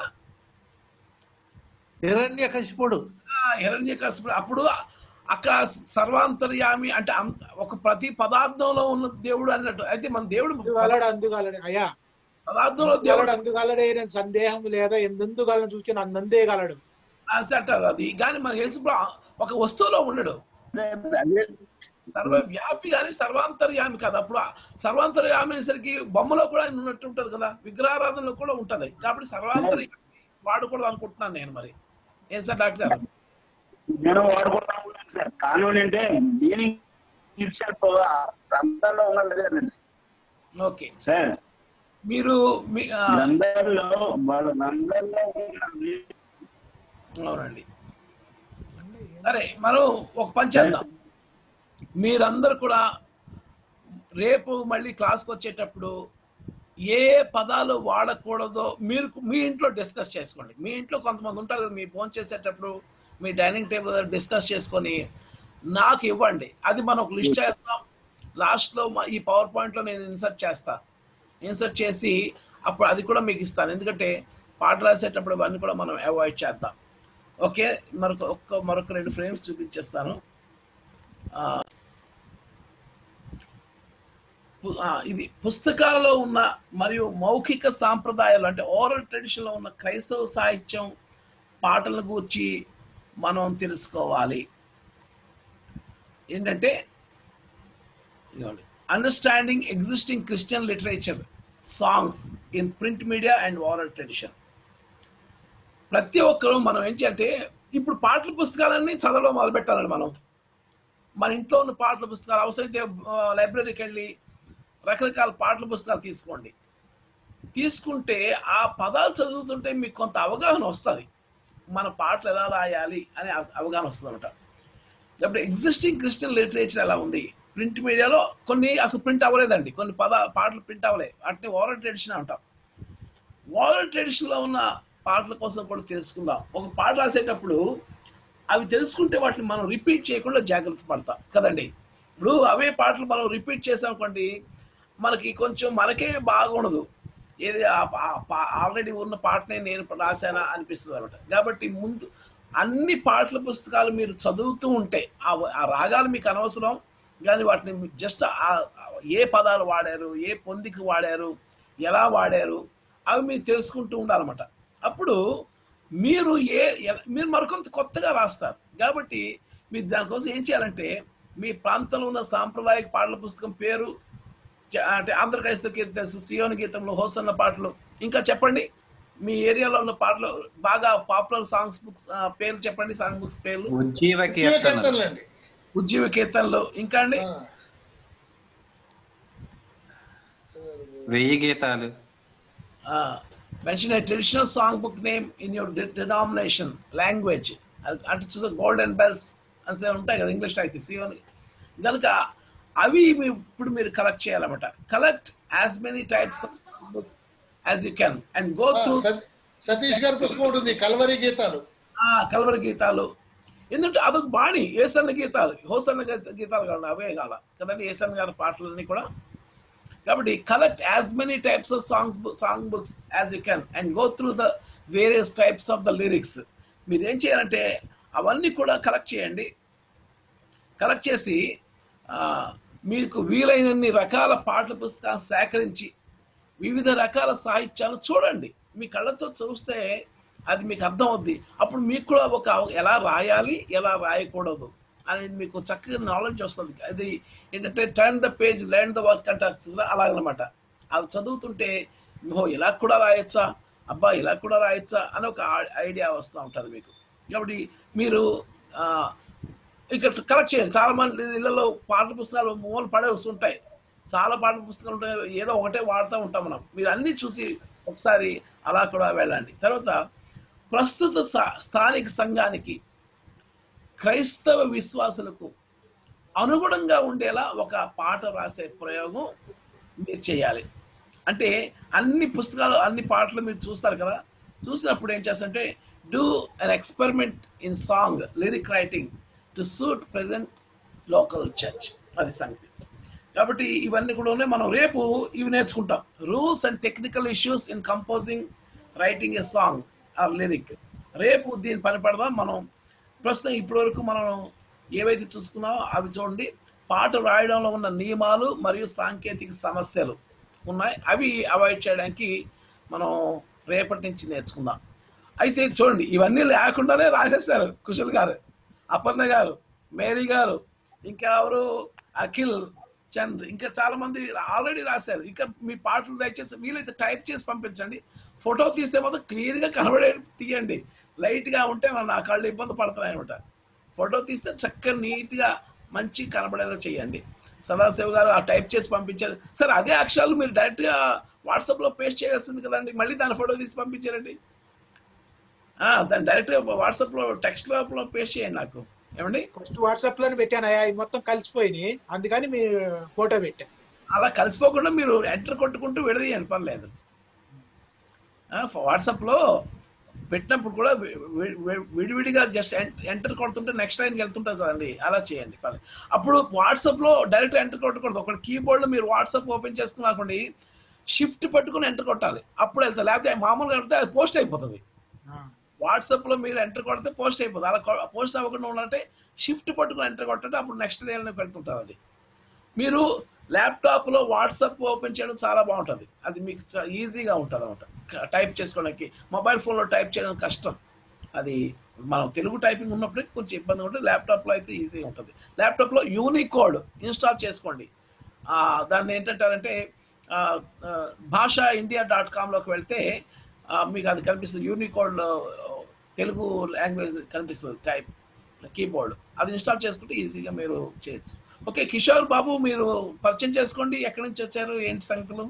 హిరణ్య కశిపుడు హిరణ్య అప్పుడు అక్కడ సర్వాంతర్యామి అంటే అం- ఒక ప్రతి పదార్థంలో ఉన్న దేవుడు అన్నట్టు అయితే మన దేవుడు అందుగలడు అందుగలడు అయ్యా పదార్థంలో అందుగలడు దేవుడు అందుగలడే నేను సందేహం లేదా ఎందెందుగలను చూసి నన్నందేగలడు అని అంటారు అది కానీ మన యేసు ప్రభు ఒక వస్తువులో ఉండడు అదే- అదే సర్వవ్యాపి కానీ సర్వాంతర్యామి కాదు అప్పుడు ఆ సర్వాంతర్యామి అనేసరికి బొమ్మలో కూడా ఆయన ఉన్నట్టు ఉంటది కదా విగ్రహారాధనలో కూడా ఉంటది కాబట్టి సర్వాంతర్యామి వాడకూడదు అనుకుంటున్నాను నేను మరి ఏం సార్ డాక్టర్ గారు నేను వాడుకుంటా ఉన్నాను సార్ కానూన్ అంటే మీనింగ్ ఇట్సెల్ఫ్ గ్రంథాల్లో ఉన్నది కదండి ఓకే సార్ మీరు మీ ఆ, గ్రంథాల్లో వాళ్ళ గ్రంథాల్లో ఉన్న అవునండి సరే మనం ఒక పని చేద్దాం మీరందరూ కూడా రేపు మళ్ళీ క్లాస్కి వచ్చేటప్పుడు ఏ పదాలు వాడకూడదో మీరు మీ ఇంట్లో డిస్కస్ చేసుకోండి మీ ఇంట్లో కొంతమంది ఉంటారు కదా మీ ఫోన్ చేసేటప్పుడు మీ డైనింగ్ టేబుల్ దగ్గర డిస్కస్ చేసుకొని నాకు ఇవ్వండి అది మనం ఒక లిస్ట్ చేస్తాం లాస్ట్లో ఈ పవర్ పాయింట్లో నేను ఇన్సర్ట్ చేస్తాను ఇన్సర్ట్ చేసి అప్పుడు అది కూడా మీకు ఇస్తాను ఎందుకంటే పాట రాసేటప్పుడు ఇవన్నీ కూడా మనం అవాయిడ్ చేద్దాం ఓకే మరొక ఒక్క మరొక రెండు ఫ్రేమ్స్ చూపించేస్తాను ఆ, పు- ఆ, ఇది పుస్తకాలలో ఉన్న మరియు మౌఖిక సాంప్రదాయాలు అంటే ఓరల్ ట్రెడిషన్లో ఉన్న క్రైస్తవ సాహిత్యం పాటల గురించి మనం తెలుసుకోవాలి ఏంటంటే understanding existing Christian literature songs in print media and oral tradition ప్రతి ఒక్కరూ మనం ఏం చేయాలంటే ఇప్పుడు పాటల పుస్తకాలన్నీ చదవడం మొదలు పెట్టాలండి మనం మన ఇంట్లో ఉన్న పాటల పుస్తకాలు అవసరమైతే ఆ, లైబ్రరీకి వెళ్ళి రకరకాల పాటల పుస్తకాలు తీసుకోండి తీసుకుంటే ఆ పదాలు చదువుతుంటే మీకు కొంత అవగాహన వస్తుంది మన పాటలు ఎలా రాయాలి అనే అవ- అవగాహన వస్తుంది అనమాట ఇప్పుడు ఎగ్జిస్టింగ్ క్రిస్టియన్ లిటరేచర్ ఎలా ఉంది ప్రింట్ మీడియాలో కొన్ని అసలు ప్రింట్ అవ్వలేదండి కొన్ని పద పాటలు ప్రింట్ అవ్వలేదు వాటిని ఓరల్ ట్రెడిషన్ అంటాం ఓరల్ ట్రెడిషన్లో ఉన్న పాటల కోసం కూడా తెలుసుకుందాం ఒక పాట రాసేటప్పుడు అవి తెలుసుకుంటే వాటిని మనం రిపీట్ చేయకుండా జాగ్రత్త పడతాం కదండి ఇప్పుడు అవే పాటలు మనం రిపీట్ చేసామనుకోండి మనకి కొంచెం మనకే బాగుండదు ఏది ఆల్రెడీ ఉన్న పాటనే నేను రాశానా అనిపిస్తుంది అనమాట కాబట్టి ముందు అన్ని పాటల పుస్తకాలు మీరు చదువుతూ ఉంటే ఆ ఆ రాగాలు మీకు అనవసరం కానీ వాటిని జస్ట్ ఏ పదాలు వాడారు ఏ పొందికి వాడారు ఎలా వాడారు అవి మీరు తెలుసుకుంటూ ఉండాలన్నమాట అప్పుడు మీరు ఏ ఎ- మీరు మరికొంత కొత్తగా రాస్తారు కాబట్టి మీరు దానికోసం ఏం చేయాలంటే మీ ప్రాంతంలో ఉన్న సాంప్రదాయక పాటల పుస్తకం పేరు చ- అంటే ఆంధ్ర క్రైస్తవ గీత తెలుసు సియోని గీతంలో హోసన్న పాటలు ఇంకా చెప్పండి మీ ఏరియాలో ఉన్న పాటలు బాగా పాపులర్ సాంగ్స్ బుక్స్ పేర్లు చెప్పండి సాంగ్ బుక్స్ పేర్లు ఉజ్జీవ కీర్తన కీర్తనలండి ఉజ్జీవ కీర్తనలు ఇంకా అండి ఆ, వెయ్యి గీతాలు mention a traditional song book name in your denomination language అంటే చూసే గోల్డెన్ బెల్స్ అని ఉంటాయి కదా ఇంగ్లీష్లో అయితే సియోని కనుక అవి మీ ఇప్పుడు మీరు కలెక్ట్ చేయాలన్నమాట collect as many types of books as you can and go ఆ, త్రూ సత్- సతీష్ గారి పుస్తకం ఉంటుంది కల్వరి గీతాలు కలవరి గీతాలు ఎందుకంటే అదొక బాణి ఏసన్న గీతాలు హోసన్న గీత- గీతాలు కాదు అవే కాల కదండి ఏసన్న గారి పాటలన్నీ కూడా కాబట్టి collect as many types of songs song books as you can and go through the various types of the lyrics మీరు ఏం చేయాలంటే అవన్నీ కూడా కలెక్ట్ చేయండి కలెక్ట్ చేసి ఆ, మీకు వీలైనన్ని రకాల పాటల పుస్తకాలను సేకరించి వివిధ రకాల సాహిత్యాలు చూడండి మీ కళ్ళతో చూస్తే అది మీకు అర్థం అవుద్ది అప్పుడు మీకు కూడా ఒక అవ- ఎలా రాయాలి ఎలా రాయకూడదు అనేది మీకు చక్కగా నాలెడ్జ్ వస్తుంది అది ఏంటంటే turn the page learn the work అంటారు అలాగనమాట అవి చదువుతుంటే ఓహో ఇలా కూడా రాయొచ్చా అబ్బా ఇలా కూడా రాయొచ్చా అని ఒక ఐడియా వస్తూ ఉంటుంది మీకు కాబట్టి మీరు ఆ, ఇక్కడ కలెక్ట్ చేయండి చాలా మంది ఇళ్ళలో పాటల పుస్తకాలు మూల పడే వస్తుంటాయి చాలా పాటల పుస్తకాలు ఉంటాయి ఏదో ఒకటే వాడుతూ ఉంటాం మనం మీరు అన్ని చూసి ఒకసారి అలా కూడా వెళ్ళండి తర్వాత ప్రస్తుత స- స్థానిక సంఘానికి క్రైస్తవ విశ్వాసులకు అనుగుణంగా ఉండేలా ఒక పాట రాసే ప్రయోగం మీరు చేయాలి అంటే అన్ని పుస్తకాలు అన్ని పాటలు మీరు చూస్తారు కదా చూసినప్పుడు ఏం చేస్తారంటే do an experiment in song lyric writing to suit present local church అది సంగతి కాబట్టి ఇవన్నీ కూడా ఉన్నాయి మనం రేపు ఇవి నేర్చుకుంటాం rules and technical issues in composing writing a song or lyric రేపు దీని పని పడదాం మనం ప్రస్తుతం ఇప్పటి వరకు మనం ఏవైతే చూసుకున్నామో అవి చూడండి పాట రాయడంలో ఉన్న నియమాలు మరియు సాంకేతిక సమస్యలు ఉన్నాయి అవి అవాయిడ్ చేయడానికి మనం రేపటి నుంచి నేర్చుకుందాం అయితే చూడండి ఇవన్నీ లేకుండానే రాసేసారు కుశల్ గారు అపర్ణ గారు మేరీ గారు ఇంకా ఎవరు అఖిల్ చంద్ ఇంకా చాలా మంది ఆల్రెడీ రాశారు ఇంకా మీ పాటలు దయచేసి వీలైతే టైప్ చేసి పంపించండి ఫోటో తీస్తే మాత్రం క్లియర్గా కనబడే తీయండి లైట్గా ఉంటే మన నా కళ్ళు ఇబ్బంది పడుతున్నాయి అనమాట ఫోటో తీస్తే చక్కగా నీట్గా మంచి కనబడేలా చేయండి సదాశివ గారు ఆ టైప్ చేసి పంపించారు సరే అదే అక్షరాలు మీరు డైరెక్ట్గా వాట్సాప్ లో పేస్ట్ చేయాల్సింది కదండి మళ్ళీ దాని ఫోటో తీసి పంపించారండి ఆ, దాన్ని డైరెక్ట్ వాట్సాప్ లో టెక్స్ట్ లో పేస్ట్ చేయండి నాకు ఏమండి ఫస్ట్ వాట్సాప్ లోనే పెట్టాను అయ్యా ఇవి మొత్తం కలిసిపోయినాయి అందుకని మీరు ఫోటో పెట్టాను అలా కలిసిపోకుండా మీరు ఎంటర్ కొట్టుకుంటూ విడదీయండి పర్లేదు వాట్సాప్ లో పెట్టినప్పుడు కూడా వి- వి- వి- విడివిడిగా జస్ట్ ఎంటర్ కొడుతుంటే నెక్స్ట్ లైన్కి వెళ్తుంటుంది కదండి అలా చేయండి పర్లేదు అప్పుడు వాట్సాప్ లో డైరెక్ట్ ఎంటర్ కొట్టకూడదు ఒక కీబోర్డ్ లో మీరు వాట్సాప్ ఓపెన్ చేసుకున్నాకండి షిఫ్ట్ పట్టుకుని ఎంటర్ కొట్టాలి అప్పుడు వెళ్తా లేకపోతే మామూలుగా వెళ్తే అది పోస్ట్ అయిపోతుంది వాట్సాప్ లో మీరు ఎంటర్ కొడితే పోస్ట్ అయిపోతుంది అలా పోస్ట్ అవ్వకుండా ఉండాలంటే షిఫ్ట్ పట్టుకుని ఎంటర్ కొట్టంటే అప్పుడు నెక్స్ట్ లైన్లోకి వెళ్తుంటుంది అది మీరు ల్యాప్టాప్ లో వాట్సాప్ ఓపెన్ చేయడం చాలా బాగుంటుంది అది మీకు చా- ఈజీగా ఉంటుంది అనమాట టైప్ చేసుకోవడానికి మొబైల్ ఫోన్లో టైప్ చేయడం కష్టం అది మనం తెలుగు టైపింగ్ ఉన్నప్పుడే కొంచెం ఇబ్బంది ఉంటుంది ల్యాప్టాప్లో అయితే ఈజీగా ఉంటుంది ల్యాప్టాప్లో యూనికోడ్ ఇన్స్టాల్ చేసుకోండి ఆ, దాన్ని ఏంటంటారంటే ఆ, ఆ, భాషా ఇండియా డాట్ కామ్లోకి వెళ్తే ఆ, మీకు అది కనిపిస్తుంది యూనికోడ్ తెలుగు లాంగ్వేజ్ కనిపిస్తుంది టైప్ కీబోర్డ్ అది ఇన్స్టాల్ చేసుకుంటే ఈజీగా మీరు చేయొచ్చు ఓకే కిషోర్ బాబు మీరు పరిచయం చేసుకోండి ఎక్కడి నుంచి వచ్చారు ఏంటి సంగతులు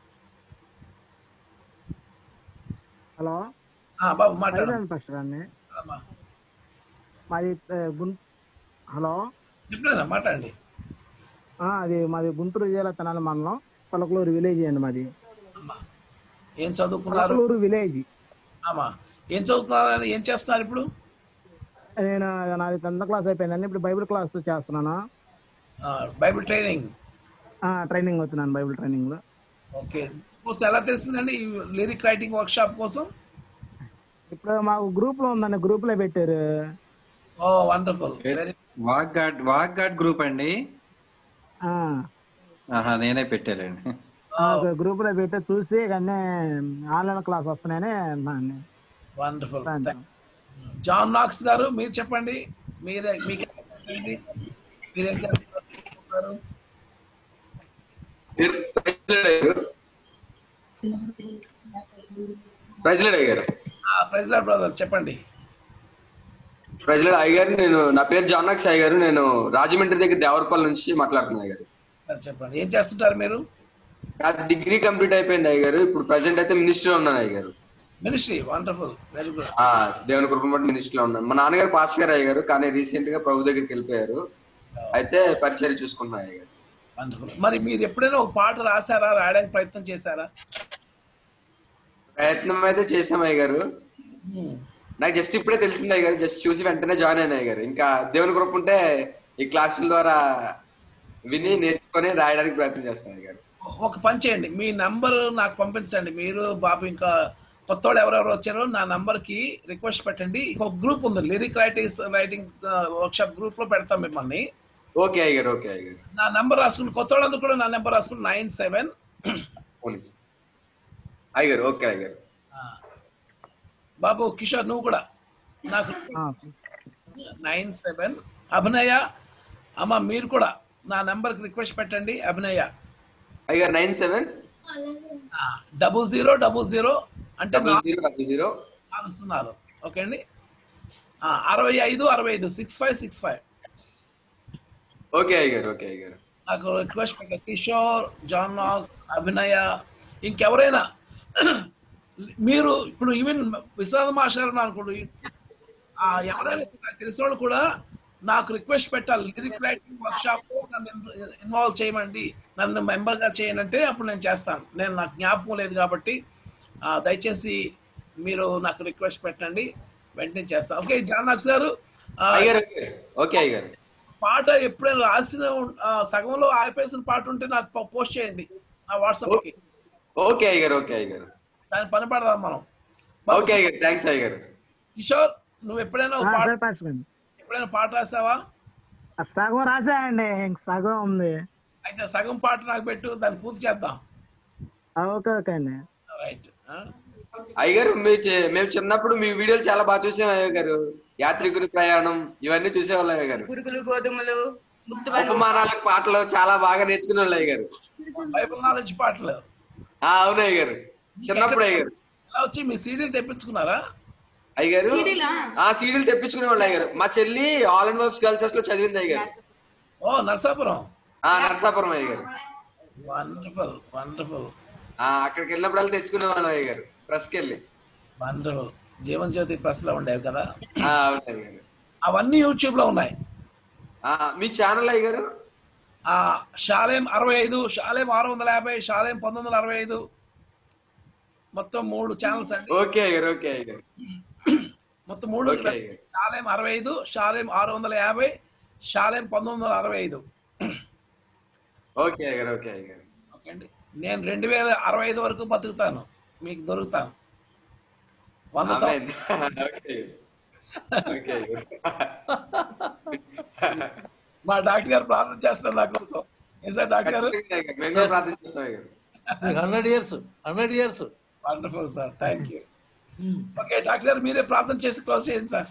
హలో ఆ, బాబు మాట్లాడండి హరినారాయణ పాస్టర్ గారిని అమ్మా. మాది ఆ, గుం హలో చెప్పలేదా మాట్లాడండి ఆ, అది మాది గుంటూరు జిల్లా తెనాలి మండలం పలకలూరు విలేజ్ అండి మాది ఏం చదువుకున్నారు పలకలూరు విలేజ్ ఆమా ఏం చదువుకున్నారు ఏం చేస్తున్నారు ఇప్పుడు నేను నాది టెన్త్ క్లాస్ అయిపోయిందండి ఇప్పుడు బైబిల్ క్లాస్ చేస్తున్నాను ఆ, బైబిల్ ట్రైనింగ్ ఆ, ట్రైనింగ్ అవుతున్నాను బైబిల్ ట్రైనింగ్ లో ఓకే కోసం ఎలా తెలిసిందండి ఈ లిరిక్ రైటింగ్ వర్క్ షాప్ కోసం ఇప్పుడు మాకు గ్రూప్ లో ఉందండి గ్రూప్ లో పెట్టారు oh wonderful very walk God walk God group అండి ఆ, ఆహా నేనే పెట్టానండి మాకు గ్రూప్ లో పెట్టి చూసి కానీ ఆన్లైన్ క్లాస్ వస్తున్నాయని అన్నాను. వండర్ఫుల్ జాన్ నాక్స్ గారు మీరు చెప్పండి మీరే మీకు మీరేం చేస్తున్నారు ప్రెసిడెంట్ అయ్యారు ప్రెసిడెంట్ బ్రదర్ చెప్పండి ప్రెసిడెంట్ అయ్యారు నేను నా పేరు జానాక్స్ అయ్యారు నేను రాజమండ్రి దగ్గర దేవరపల్లి నుంచి మాట్లాడుతున్నా అయ్యారు సార్ చెప్పండి ఏం చేస్తుంటారు మీరు నాది డిగ్రీ కంప్లీట్ అయిపోయింది అయ్యారు ఇప్పుడు ప్రజెంట్ అయితే మినిస్ట్రీలో ఉన్నాను అయ్యారు మినిస్ట్రీ వండర్ఫుల్ వెరీ గుడ్ ఆ దేవుని కృపను బట్టి మినిస్ట్రీలో ఉన్నాను మా నాన్నగారు పాస్ గారు అయ్యారు కానీ రీసెంట్ గా ప్రభు దగ్గరికి వెళ్ళిపోయారు అయితే పరిచయం చూసుకుంటున్నా అయ్యారు వండర్ఫుల్ మరి మీరు ఎప్పుడైనా ఒక పాట రాశారా రాయడానికి ప్రయత్నం చేశారా ప్రయత్నం అయితే చేసాం అయ్యారు నాకు జస్ట్ ఇప్పుడే తెలిసింది అయ్యారు జస్ట్ చూసి వెంటనే జాయిన్ అయిన అయ్యారు ఇంకా దేవుని కృప ఉంటే ఈ క్లాసుల ద్వారా విని నేర్చుకొని రాయడానికి ప్రయత్నం చేస్తాను అయ్యారు ఒక పని చేయండి మీ నంబర్ నాకు పంపించండి మీరు బాబు ఇంకా కొత్త వాళ్ళు ఎవరెవరు వచ్చారో నా నంబర్ కి రిక్వెస్ట్ పెట్టండి ఒక గ్రూప్ ఉంది lyric writing writing workshop group లో పెడతాం మిమ్మల్ని ఓకే అయ్యారు ఓకే అయ్యారు నా నెంబర్ రాసుకుని కొత్త వాళ్ళందరూ కూడా నా నెంబర్ రాసుకుని నైన్ సెవెన్ పోలీస్ అయ్యారు ఓకే అయ్యారు బాబు కిషోర్ నువ్వు కూడా నాకు నైన్ సెవెన్ అభినయ అమ్మ మీరు కూడా నా నెంబర్కి రిక్వెస్ట్ పెట్టండి అభినయ అయ్యారు nine seven double zero double zero అంటే డబుల్ జీరో డబుల్ జీరో నాలుగు సున్నాలు ఓకే అండి ఆ, అరవై ఐదు అరవై ఐదు six five six five okay అయ్యారు ఓకే అయ్యారు నాకు రిక్వెస్ట్ పెట్టండి కిషోర్ జాన్ నాక్స్ అభినయ ఇంకెవరైనా మీరు ఇప్పుడు ఈవెన్ విశ్రాంత మాస్టర్ అనుకోండి ఆ, ఎవరైనా నాకు తెలిసిన వాళ్ళు కూడా నాకు రిక్వెస్ట్ పెట్టాలి లిరిక్ రైటింగ్ వర్క్ షాప్ నన్ను ఇన్వాల్వ్ చేయమండి నన్ను మెంబర్ గా చేయండి అంటే అప్పుడు నేను చేస్తాను నేను నాకు జ్ఞాపకం లేదు కాబట్టి ఆ, దయచేసి మీరు నాకు రిక్వెస్ట్ పెట్టండి వెంటనే చేస్తాను ఓకే జానాక్స్ గారు ఆ, అయ్యారు అయ్యారు ఓకే అయ్యారు పాట ఎప్పుడైనా రాసిన ఆ, సగంలో ఆపేసిన పాట ఉంటే నాకు పో- పోస్ట్ చేయండి నా వాట్సాప్ కి ఓకే అయ్యారు ఓకే అయ్యారు దాని పని పడదాం మనం ఓకే అయ్యారు థ్యాంక్స్ అయ్యారు కిషోర్ నువ్వు ఎప్పుడైనా ఒక ఆ, పాట సరే పాస్టర్ గారు. ఎప్పుడైనా పాట రాసావా ఆ సగం రాసాయండి ఇంక సగం ఉంది అయితే సగం పాట నాకు పెట్టు దాన్ని పూర్తి చేద్దాం ఆ, ఓకే ఓకే అండి రైట్ అయ్యగారు మీ చి- మేము చిన్నప్పుడు మీ వీడియోలు చాలా బాగా చూసాం అయ్య గారు యాత్రికుని ప్రయాణం ఇవన్నీ చూసేవాళ్ళం అయ్య గారు పురుగులు గోధుమలు ముక్తువలు ఉపమానాలకు పాటలు చాలా బాగా నేర్చుకునే వాళ్ళు అయ్య గారు బైబిల్ నాలెడ్జ్ పాటలు ఆ, అవును అయ్య గారు చిన్నప్పుడు అయ్య గారు ఎలా వచ్చి మీ సీడీలు తెప్పించుకున్నారా అయ్య గారు సీడీలా? ఆ సీడీలు తెప్పించుకునే వాళ్ళు అయ్య గారు మా చెల్లి ఆల్ అండ్ వర్క్స్ గర్ల్స్ లో చదివింది అయ్య గారు ఓ నరసాపురం ఆ నరసాపురం అయ్య గారు వండర్ఫుల్ వండర్ఫుల్ ఆ, అక్కడికి వెళ్ళినప్పుడల్లా తెచ్చుకునేవాళ్ళం అయ్య గారు ప్రెస్కి వెళ్ళి వండర్ఫుల్ జీవన్ జ్యోతి ప్రెస్లో ఉండేవి కదా ఆ, అవును అయ్య గారు అవన్నీ యూట్యూబ్ లో ఉన్నాయి ఆ, మీ ఛానల్ అయ్య గారు ఆ షాలేం అరవై ఐదు షాలేం ఆరు వందల యాభై షాలేం పంతొమ్మిది వందల అరవై ఐదు మొత్తం మూడు ఛానల్స్ అండి ఓకే అయ్య గారు ఓకే అయ్య గారు మొత్తం మూడు ఓకే అయ్య గారు షాలేం అరవై ఐదు షాలేం ఆరు వందల యాభై షాలేం పంతొమ్మిది వందల అరవై ఐదు ఓకే అయ్య గారు ఓకే అయ్య గారు ఓకే అండి నేను రెండు వేల అరవై ఐదు వరకు బతుకుతాను మీకు దొరుకుతాను వంద ఆమేన్. సంవత్సరాలు ఓకే ఓకే అయ్య గారు. మా డాక్టర్ గారు ప్రార్థన చేస్తారు నా కోసం ఏం సార్ డాక్టర్ గారు ఖచ్చితంగా అయ్య గారు. మేము కూడా ప్రార్థిస్తున్నాం అయ్య గారు hundred years hundred years wonderful sir thank you okay doctor garu మీరే ప్రార్థన చేసి క్లోజ్ చేయండి సార్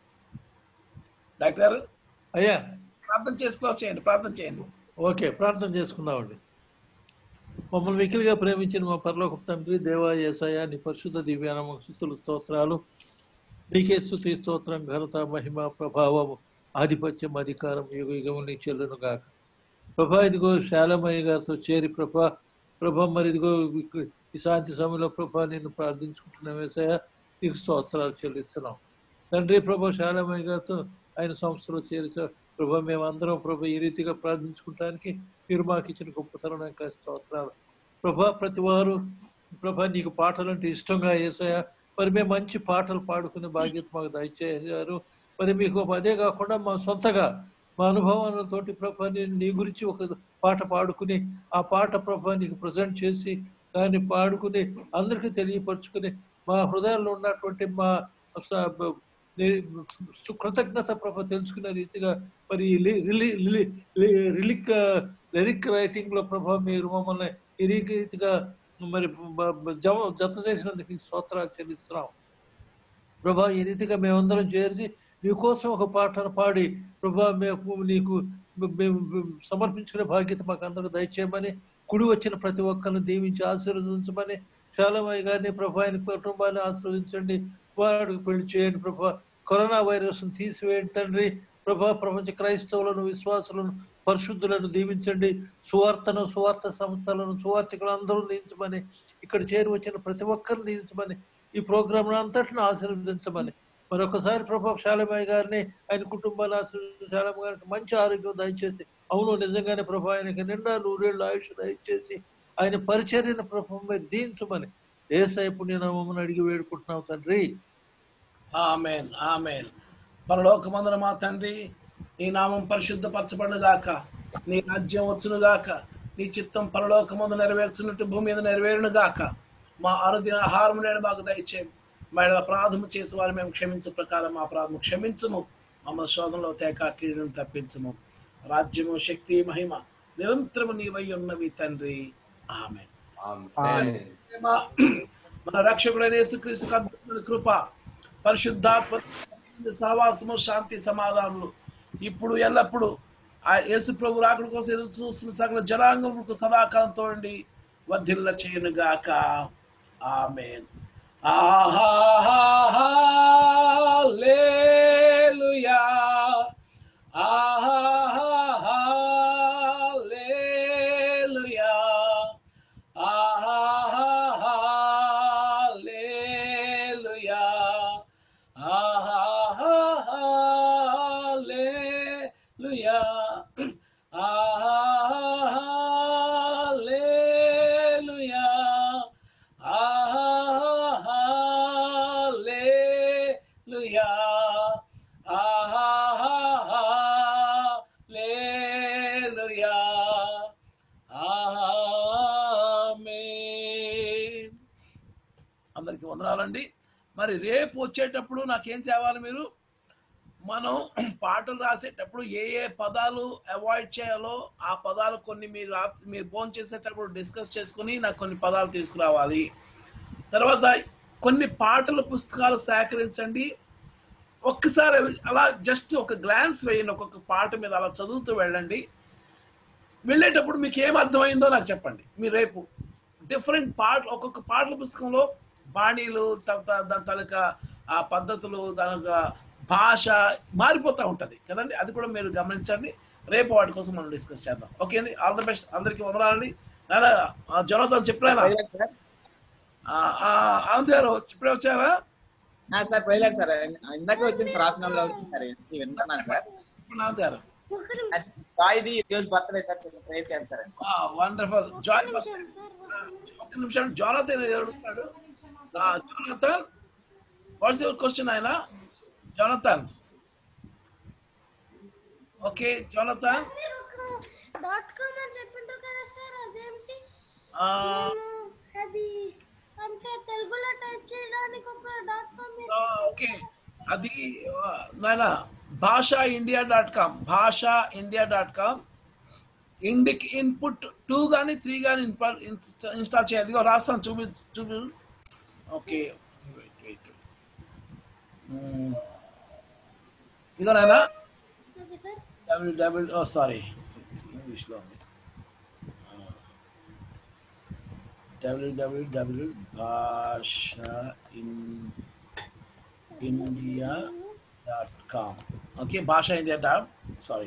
డాక్టర్ గారు అయ్యా ప్రార్థన చేసి క్లోజ్ చేయండి ప్రార్థన చేయండి ఓకే ప్రార్థన చేసుకుందామండి మమ్మల్ని మిక్కిలిగా ప్రేమించిన మా పరలోక తండ్రి దేవా యేసయ్య నీ పరిశుద్ధ దివ్యానమ స్థుతులు స్తోత్రాలు నీకే స్థుతి స్తోత్రం ఘనత మహిమ ప్రభావము ఆధిపత్యం అధికారం యుగ యుగము నీ చెల్లును గాక ప్రభా ఇదిగో శాలమయ్య గారితో చేరి ప్రభా ప్రభా మరి ఇదిగో ఇక- ఈ శాంతి సమయంలో ప్రభా నేను ప్రార్థించుకుంటున్నాం వేసయ్య నీకు స్తోత్రాలు చెల్లిస్తున్నాం తండ్రి ప్రభా శాలమయ్య గారితో ఆయన సంస్థలో చేరి ప్రభా మేమందరం ప్రభా ఈ రీతిగా ప్రార్థించుకుంటానికి మీరు మాకు ఇచ్చిన గొప్పతనం ఇంకా స్తోత్రాలు ప్రభా ప్రతి వారు ప్రభా నీకు పాటలు అంటే ఇష్టంగా వేసాయా మరి మేము మంచి పాటలు పాడుకునే బాధ్యత మాకు దయచేశారు మరి మీకు అదే కాకుండా మా సొంతగా మా అనుభవాలతోటి ప్రభా నేను నీ గురించి ఒక పాట పాడుకుని ఆ పాట ప్రభా నీకు ప్రజెంట్ చేసి దాన్ని పాడుకుని అందరికీ తెలియపరుచుకుని మా హృదయాల్లో ఉన్నటువంటి మా స- బ- ని- సు- కృతజ్ఞత ప్రభ తెలుసుకునే రీతిగా మరి ఈ లి- రిలి- రిలి- లి- రిలిక్ లిరిక్ రైటింగ్ లో ప్రభా మీరు మమ్మల్ని ఈ రీతిగా మరి బ- బ- జమ జత చేసినందుకు నీకు స్తోత్రాలు చెల్లిస్తున్నాం ప్రభా ఈ రీతిగా మేమందరం చేరి నీకోసం ఒక పాటను పాడి ప్రభా మేము నీకు మేము సమర్పించుకునే బాధ్యత మాకు అందరూ దయచేయమని కుడి వచ్చిన ప్రతి ఒక్కరిని దీవించి ఆశీర్వదించమని శాలమయ్య గారిని ప్రభా ఆయన కుటుంబాన్ని ఆశీర్వదించండి వాడికి పెళ్లి చేయండి ప్రభా కరోనా వైరస్ తీసివేయండి తండ్రి ప్రభా ప్రపంచ క్రైస్తవులను విశ్వాసులను పరిశుద్ధులను దీవించండి సువార్తను సువార్త సంస్థలను సువార్థికులు అందరూ దీవించమని ఇక్కడ చేరి వచ్చిన ప్రతి ఒక్కరిని దీవించమని ఈ ప్రోగ్రామ్ అంతటిని ఆశీర్వదించమని మరొకసారి ప్రభా శాలమయ్య గారిని ఆయన కుటుంబాన్ని ఆశీర్వదించి శాలమ్మ గారికి మంచి ఆరోగ్యం దయచేసి అవును నిజంగానే ప్రభా ఆయనకి నిండా నూరేళ్ళు ఆయుష్ దయచేసి ఆయన పరిచర్యను ప్రభావం మీరు దీవించమని ఏసై పుణ్యనామని అడిగి వేడుకుంటున్నావు తండ్రి ఆమెన్ ఆమెన్ పరలోకమందున మా తండ్రి నీ నామం పరిశుద్ధపరచబడును గాక నీ రాజ్యం వచ్చును గాక నీ చిత్తం పరలోకమందు నెరవేర్చున్నట్టు భూమి మీద నెరవేరును గాక మా అనుదిన ఆహారం నేను మాకు దయచేయం మేడ అపరాధము చేసి వారు మేము క్షమించు ప్రకారం మా అపరాధము క్షమించుము మమ్మల్ని శోధనలో తేక కీడును తప్పించుము రాజ్యము శక్తి మహిమ నిరంతరము నీవై ఉన్నవి తండ్రి ఆమె ఆమేన్. మన రక్షకుడైన యేసుక్రీస్తు అద్భుతమైన కృప పరిశుద్ధాత్మ సహవాసము శాంతి సమాధానములు ఇప్పుడు ఎల్లప్పుడు ఆ యేసు ప్రభు రాకడ కోసం ఎదురు చూస్తున్న సకల జనాంగములకు సదాకాలంతో ఉండి వర్ధిల్ల చేయను గాక ఆమెన్ ఆహాలేలుయా ఆహాలేలుయా ఆహాలేలుయా ఆహాలేలుయా ఆహాలేలుయా ఆహాలేలుయా ఆహాలేలుయా ఆమేన్ అందరికీ వందనాలండి మరి రేపు వచ్చేటప్పుడు నాకేం తేవాలి మీరు మనం పాటలు రాసేటప్పుడు ఏ ఏ పదాలు అవాయిడ్ చేయాలో ఆ పదాలు కొన్ని మీరు రాత్రి మీరు ఫోన్ చేసేటప్పుడు డిస్కస్ చేసుకుని నాకు కొన్ని పదాలు తీసుకురావాలి తర్వాత కొన్ని పాటల పుస్తకాలు సేకరించండి ఒక్కసారి అలా జస్ట్ ఒక గ్లాన్స్ వేయండి ఒక్కొక్క పాట మీద అలా చదువుతూ వెళ్ళండి వెళ్ళేటప్పుడు మీకు ఏం అర్థమైందో నాకు చెప్పండి మీరు రేపు డిఫరెంట్ పాట ఒక్కొక్క పాటల పుస్తకంలో బాణీలు తర్వాత దాని తాలూకా ఆ పద్ధతులు దాని యొక్క భాష మారిపోతూ ఉంటుంది కదండి అది కూడా మీరు గమనించండి రేపు వాటి కోసం మనం డిస్కస్ చేద్దాం ఓకే అండి ఆల్ ద బెస్ట్ అందరికీ వందనాలండి జొనతో చెప్పలేనా ఆనంద్ గారు ఇప్పుడే వచ్చారా సార్ ప్రజలాడు సార్ ఇందాక వచ్చింది sir half an hour sir వింటున్నాను సార్ ఆనంద్ గారు జాయ్ది ఈ రోజు బర్త్డే సార్ ప్రేర్ చేస్తారండి వండర్ఫుల్ జాయ్ ఒక్క నిమిషం జోనతన్ అడుగుతాడు జోనతన్ వాట్స్ యువర్ క్వశ్చన్ ఆయన Jonathan okay Jonathan dot com అని చెప్పిండ్రు కదా సార్ అదేంటి ఆ, నేను అది అంటే తెలుగులో టైప్ చేయడానికి ఒక డాట్ కామ్ ఆ, ఓకే అది ఆ, నాయన Bhasha India dot com Bhasha India dot com Indic input two కానీ త్రీ కానీ ఇన్స్టాల్ చేయాలి ఇదిగో రాస్తాను చూపి చూపి ఓకే వెయిట్ వెయిట్ ఇదిగో నాయన okay sir W W oh sorry ఇంగ్లీష్లో ఉంది WWW Bhasha in India dot com okay Bhasha India dot sorry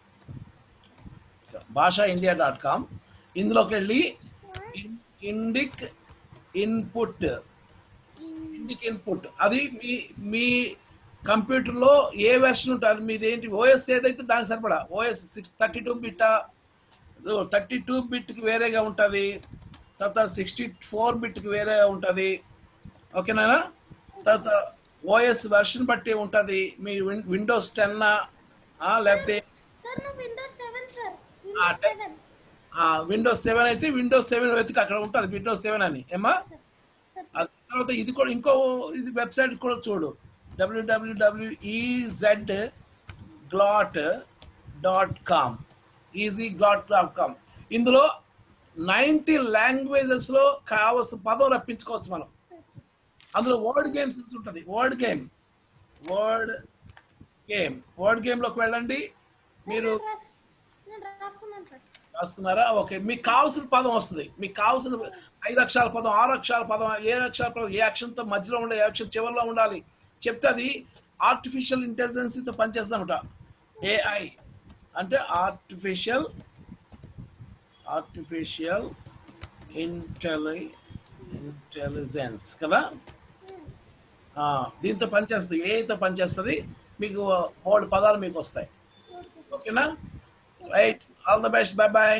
Bhasha India dot com ఇందులోకి వెళ్ళి ఇన్- ఇండిక్ ఇన్పుట్ ఇండిక్ ఇన్పుట్ అది మీ మీ కంప్యూటర్లో ఏ వెర్షన్ ఉంటుంది మీది ఏంటి ఓఎస్ ఏదైతే దానికి సరిపడా ఓఎస్ సిక్స్ థర్టీ టూ బిట్టా థర్టీ టూ బిట్కి వేరేగా ఉంటుంది తర్వాత సిక్స్టీ ఫోర్ బిట్కి వేరేగా ఉంటుంది ఓకేనా తర్వాత ఓఎస్ వెర్షన్ బట్టి ఉంటుంది మీ విన్- విండోస్ టెన్ లేకపోతే సార్ నా విండోస్ సెవెన్ సార్ ఆ, విండోస్ టె- సెవెన్ ఆ, విండోస్ సెవెన్ అయితే విండోస్ సెవెన్ వెతికి అక్కడ ఉంటుంది విండోస్ సెవెన్ అని ఏమా అది తర్వాత ఇది కూడా ఇంకో ఇది వెబ్సైట్ కూడా చూడు W W W E Z glot dot com E Z glot dot com ఇందులో నైంటీ లాంగ్వేజెస్లో కావలసిన పదం రప్పించుకోవచ్చు మనం అందులో వర్డ్ గేమ్స్ ఉంటుంది word game word game word గేమ్లోకి వెళ్ళండి మీరు నేను రాసుకున్నాను సార్ రాసుకున్నారా ఓకే మీకు కావాల్సిన పదం వస్తుంది మీకు కావాల్సిన ఐదు అక్షరాల పదం ఆరు అక్షరాల పదం ఏ అక్షరాల పదం ఏ అక్షరంతో మధ్యలో ఉండే ఏ అక్షరం చివరిలో ఉండాలి చెప్తే అది ఆర్టిఫిషియల్ ఇంటెలిజెన్స్తో పనిచేస్తామట ఏఐ అంటే ఆర్టిఫిషియల్ ఆర్టిఫిషియల్ ఇంటెలి ఇంటెలిజెన్స్ కదా ఆ, దీంతో పనిచేస్తుంది ఏఐతో పనిచేస్తుంది మీకు మూడు పదాలు మీకు వస్తాయి ఓకేనా right all the best bye bye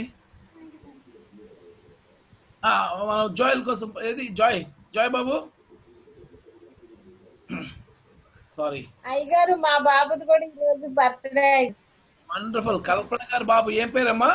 మనం జాయిల్ కోసం ఏది జాయ్ జాయ్ బాబు సారీ అయ్యగారు మా బాబుది కూడా ఈ రోజు బర్త్డే వండర్ఫుల్ కల్పన గారు బాబు ఏం పేరమ్మా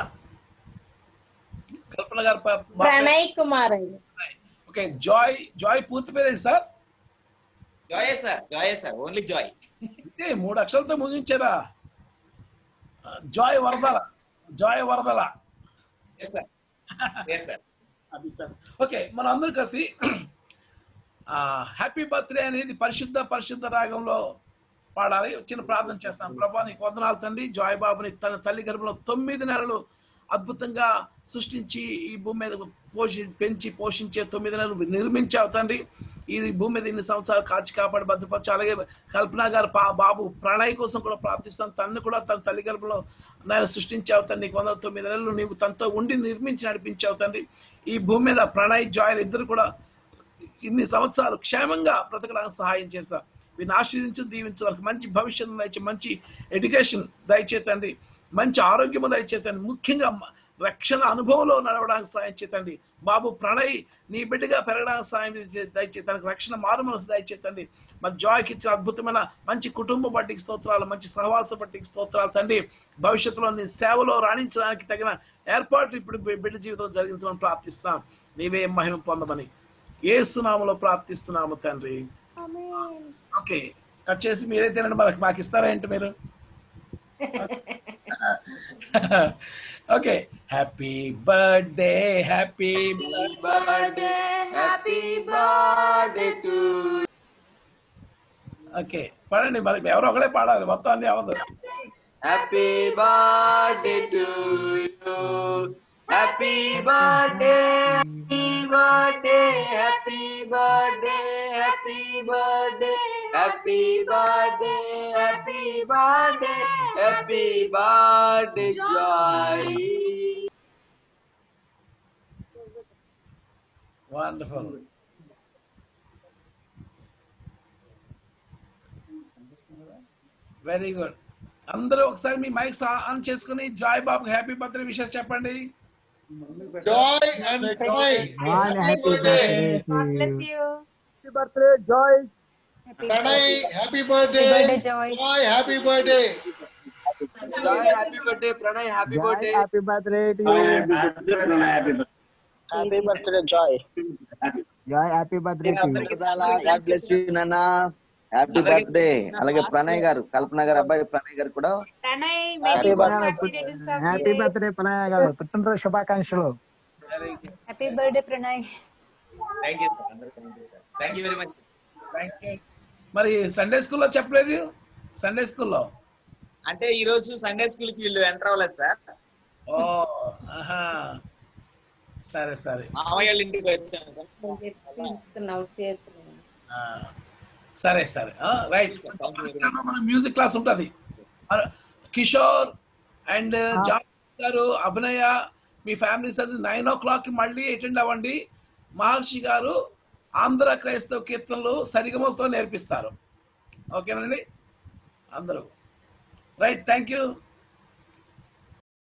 కల్పన గారు పా- బాబు ప్రణయ్ కుమార్ అయ్య ఓకే జాయ్ జాయ్ పూర్తి పేరేంటి సార్ జాయే సార్ జాయే సార్ ఓన్లీ జాయ్ ఇదే మూడు అక్షరాలతో ముగించారా ఆ, జాయ్ వరదల జాయ్ వరదల ఎస్ సార్ ఎస్ సార్ అది సార్ ఓకే మనం అందరం కలిసి హ్యాపీ బర్త్డే అనేది పరిశుద్ధ పరిశుద్ధ రాగంలో పాడాలి చిన్న ప్రార్థన చేస్తాం ప్రభా నీకు వందనాలు తండ్రి జాయ్ బాబుని తన తల్లి గర్భంలో తొమ్మిది నెలలు అద్భుతంగా సృష్టించి ఈ భూమి మీద పోషి పెంచి పోషించే తొమ్మిది నెలలు నిర్మించావు తండ్రి ఈ భూమి మీద ఇన్ని సంవత్సరాలు కాచి కాపాడి భద్రపరచు అలాగే కల్పన గారు పా బాబు ప్రణయ్ కోసం కూడా ప్రార్థిస్తాను తన్ను కూడా తన తల్లి గర్భంలో నేను సృష్టించావు తండ్రి నీకు వందల తొమ్మిది నెలలు నీవు తనతో ఉండి నిర్మించి నడిపించావు తండ్రి ఈ భూమి మీద ప్రణయ్ జాయ్ ఇద్దరు కూడా ఇన్ని సంవత్సరాలు క్షేమంగా బ్రతకడానికి సహాయం చేశా వీరిని ఆశీర్దించు దీవించు వారికి మంచి భవిష్యత్తు దయచే మంచి ఎడ్యుకేషన్ దయచేతండి మంచి ఆరోగ్యము దయచేతండి ముఖ్యంగా మ- రక్షణ అనుభవంలో నడవడానికి సాయం చేతండి బాబు ప్రణయ్ నీ బిడ్డగా పెరగడానికి సాయం చే- దయచే తనకు రక్షణ మారు మనసు దయచేతండి మరి జాయ్కి ఇచ్చిన అద్భుతమైన మంచి కుటుంబ బట్టికి స్తోత్రాలు మంచి సహవాస బట్టికి స్తోత్రాలు తండ్రి భవిష్యత్తులో నీ సేవలో రాణించడానికి తగిన ఏర్పాట్లు ఇప్పుడు బి- బిడ్డ జీవితంలో జరిగించమని ప్రార్థిస్తున్నాం నీవే మహిమ పొందమని ఏసునామలో ప్రార్థిస్తున్నాము తండ్రి ఓకే కట్ చేసి మీరే తినండి మనకి మాకు ఇస్తారా ఏంటి మీరు okay happy birthday happy birthday happy birthday to okay పాడండి మరి ఎవరో ఒకడే పాడాలి మొత్తం అన్ని అవ్వదు happy birthday to you happy birthday happy birthday happy birthday happy birthday happy birthday happy birthday happy birthday Joy wonderful very good అందరూ ఒకసారి మీ మైక్స్ ఆన్ చేసుకుని జాయ్ బాబు హ్యాపీ బర్త్డే విషెస్ చెప్పండి Joy and Pranay happy birthday birthday Joy Pranay happy birthday Joy happy birthday Joy happy birthday Pranay happy birthday happy birthday to happy birthday Joy Joy happy birthday to God bless you నాన్న happy birthday అలాగే ప్రణయ్ గారు కల్పన గారు అబ్బాయి ప్రణయ్ గారు కూడా Pranay happy many happy birthday Pranay garu పుట్టినరోజు శుభాకాంక్షలు happy birthday Pranay thank you sir అందరికీ thank you sir thank you very much thank you మరి Sunday స్కూల్లో చెప్పలేదు సండే స్కూల్లో అంటే ఈ రోజు సండే స్కూల్ కి వీళ్ళు ఎంటర్ అవ్వలేదు సార్ ఓ ఆహా సరే సరే మామయ్య వాళ్ళ ఇంటికి వచ్చాను చేస్తున్నావు చేస్తున్నావు ఆ, సరే సరే రైట్ మన మ్యూజిక్ క్లాస్ ఉంటుంది కిషోర్ అండ్ జాన్ గారు అభినయ మీ ఫ్యామిలీస్ అది నైన్ ఓ క్లాక్ మళ్ళీ అటెండ్ అవ్వండి మహర్షి గారు ఆంధ్ర క్రైస్తవ కీర్తనలు సరిగమలతో నేర్పిస్తారు ఓకేనండి అందరూ రైట్ థ్యాంక్ యూ